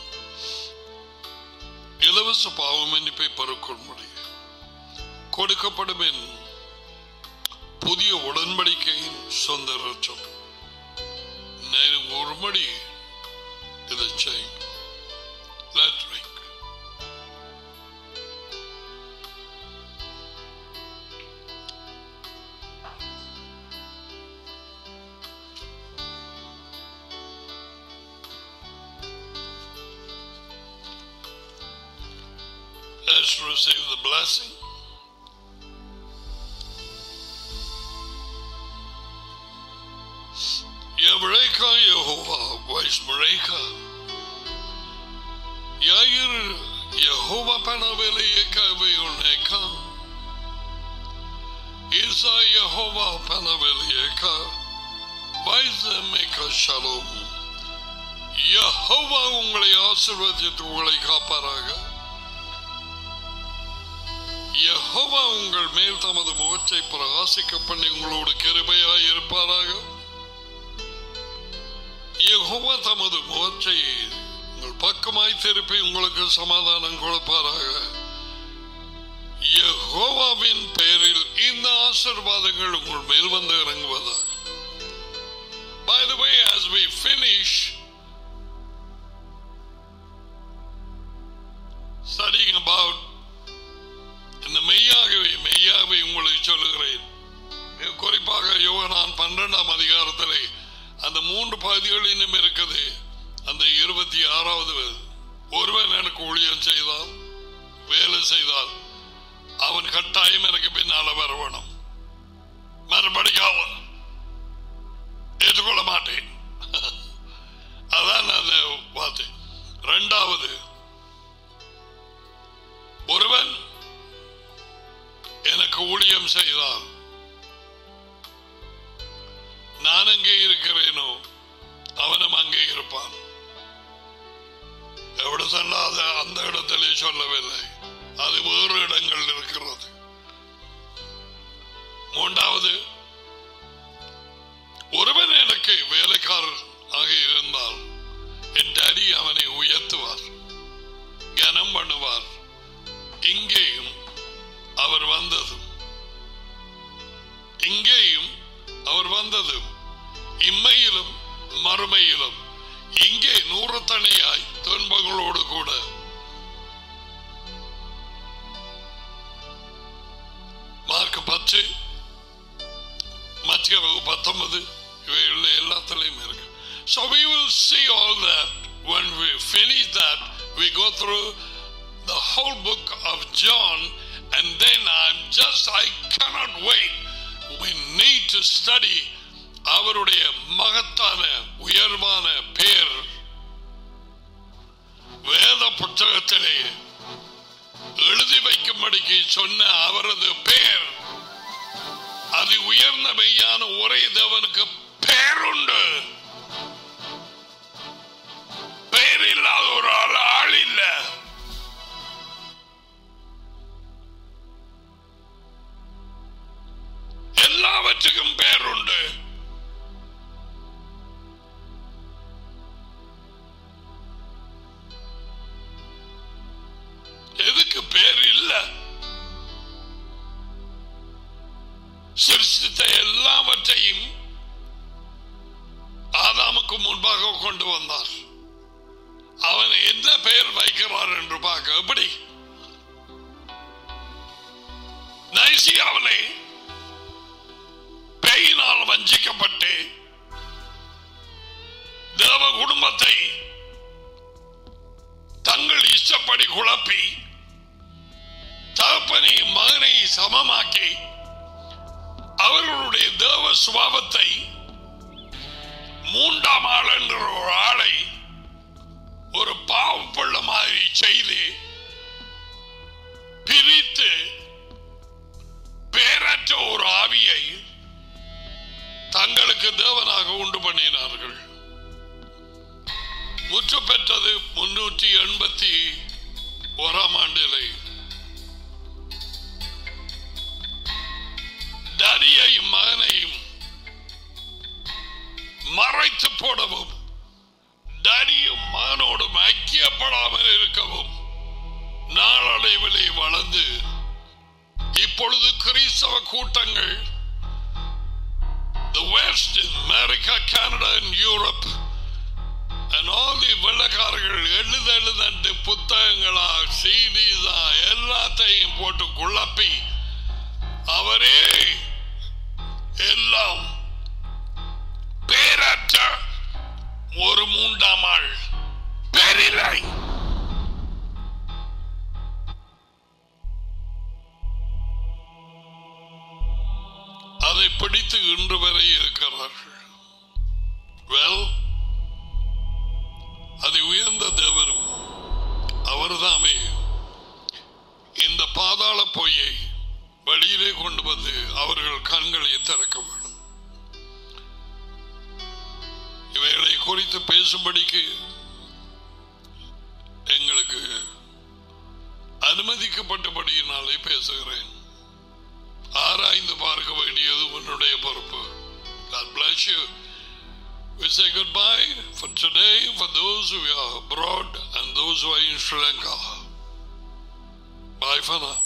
இலவச பாவ மன்னிப்பை பெறக்கொள்முடி கொடுக்கப்படும் என் புதிய உடன்படிக்கையின் சொந்த ரச்சம் நான் ஒரு மணி இதை செய்யும் Let's drink. Let's receive the blessing. Yavreka Yehovah, Vaishmareka. Yair Yehovah Panaveleka Veoneka. Isa Yehovah Panaveleka. Vaizemeka Shalom. Jehovah உங்களை ஆசிர்வதித்து உங்களை காப்பாராக யஹோவா உங்கள் மேல் தமது முகத்தை பிரகாசிக்க பண்ணி உங்களோடு கிருபையாய் இருப்பாராக யெகோவா தமது முகத்தை உங்கள் பக்கமாய் திருப்பி உங்களுக்கு சமாதானம் கொடுப்பாராக யெகோவாவின் பெயரில் இந்த ஆசீர்வாதங்கள் உங்கள் மேல் வந்து இறங்குவதாக By the way, as we finish studying about இந்த மெய்யாகவே மெய்யாகவே உங்களுக்கு சொல்லுகிறேன் குறிப்பாக யோகனான் பன்னிரெண்டாம் அதிகாரத்திலே அந்த மூன்று பகுதிகள் இன்னும் இருக்குது அந்த இருபத்தி ஆறாவது ஒருவன் எனக்கு ஊழியம் செய்தால் வேலை செய்தால் அவன் கட்டாயம் எனக்கு பின்னால வர வேணும் மறுபடியும் ஏற்றுக்கொள்ள மாட்டேன் அதான் அந்த வார்த்தை ரெண்டாவது ஒருவன் எனக்கு ஊழியம் செய்தால் நான் எங்கே இருக்கிறேனோ அவனும் அங்கே இருப்பான் அந்த இடத்திலே சொல்லவில்லை அது வேறு இடங்கள் இருக்கிறது மூன்றாவது ஒருவன் எனக்கு வேலைக்காரர் ஆக இருந்தால் என் டாடி அவனை உயர்த்துவார் கனம் பண்ணுவார் இங்கேயும் அவர் வந்ததும் இங்கேயும் அவர் வந்ததும் இம்மையிலும் மறுமையிலும் இங்கே நூறத்தனையாய் துன்பங்களோடு கூட மார்க் பத்து மத்திய பத்தொன்பது இவைகள் எல்லாத்திலையும் இருக்கு So we will see all that when we finish that. We go through the whole book of John, and then I'm just, I cannot wait. We need to study அவருடைய மகத்தான உயர்வான பேர் வேத புத்தகத்திலே எழுதி வைக்கும்படிக்கு சொன்ன அவரது பெயர் அது உயர்ந்த மெய்யான ஒரே தேவனுக்கு பேருண்டு பெயர் இல்லாத ஒரு ஆள் ஆள் இல்ல எல்லாவற்றுக்கும் பேர் உண்டு எதுக்கு பேர் இல்ல சிருஷ்டித்த எல்லாவற்றையும் ஆதாமுக்கு முன்பாக கொண்டு வந்தார் அவன் என்ன பெயர் வைக்கிறார் என்று பார்க்க எப்படி நைசியாவிலே பேயினால் வஞ்சிக்கப்பட்டு தேவ குடும்பத்தை தங்கள் இஷ்டப்படி குழப்பி தகப்பனை மகனை சமமாக்கி அவர்களுடைய தேவ சுபாவத்தை மூன்றாம் ஆள் என்ற ஒரு ஆளை ஒரு பாவப்புள்ள மாதிரி செய்து பிரித்து பேரற்ற ஒரு ஆவியை தங்களுக்கு தேவனாக உண்டு பண்ணினார்கள் முற்று பெற்றது முன்னூற்றி எண்பத்தி ஓராம் ஆண்டிலே டரியையும் மகனையும் மறைத்து போடவும் டரியும் மகனோடும் ஐக்கியப்படாமல் இருக்கவும் நாளடைவிலே வளர்ந்து இப்பொழுது கிறிஸ்தவ கூட்டங்கள் the West, America, Canada and Europe and all the வெள்ளக்காரர்கள் எழுத எழுதண்டு புத்தகங்களா சீடிஸா எல்லாத்தையும் போட்டு குழப்பி அவரே எல்லாம் பேரற்ற ஒரு மூன்றாம் ஆள் பேரில்லை அதை பிடித்து இன்று வரை இருக்கிறார்கள் வெல் அது உயர்ந்த தேவரும் அவர்தாமே இந்த பாதாள பொய்யை வெளியிலே கொண்டு வந்து அவர்கள் கண்களை திறக்க வேண்டும் இவைகளை குறித்து பேசும்படிக்கு எங்களுக்கு அனுமதிக்கப்பட்டபடியினாலே பேசுகிறேன் ஆராய்ந்து பார்க்க வேண்டியது உன்னுடைய பொறுப்பு God bless you. We say goodbye for today for those who are abroad and those who are in Sri Lanka. Bye for now.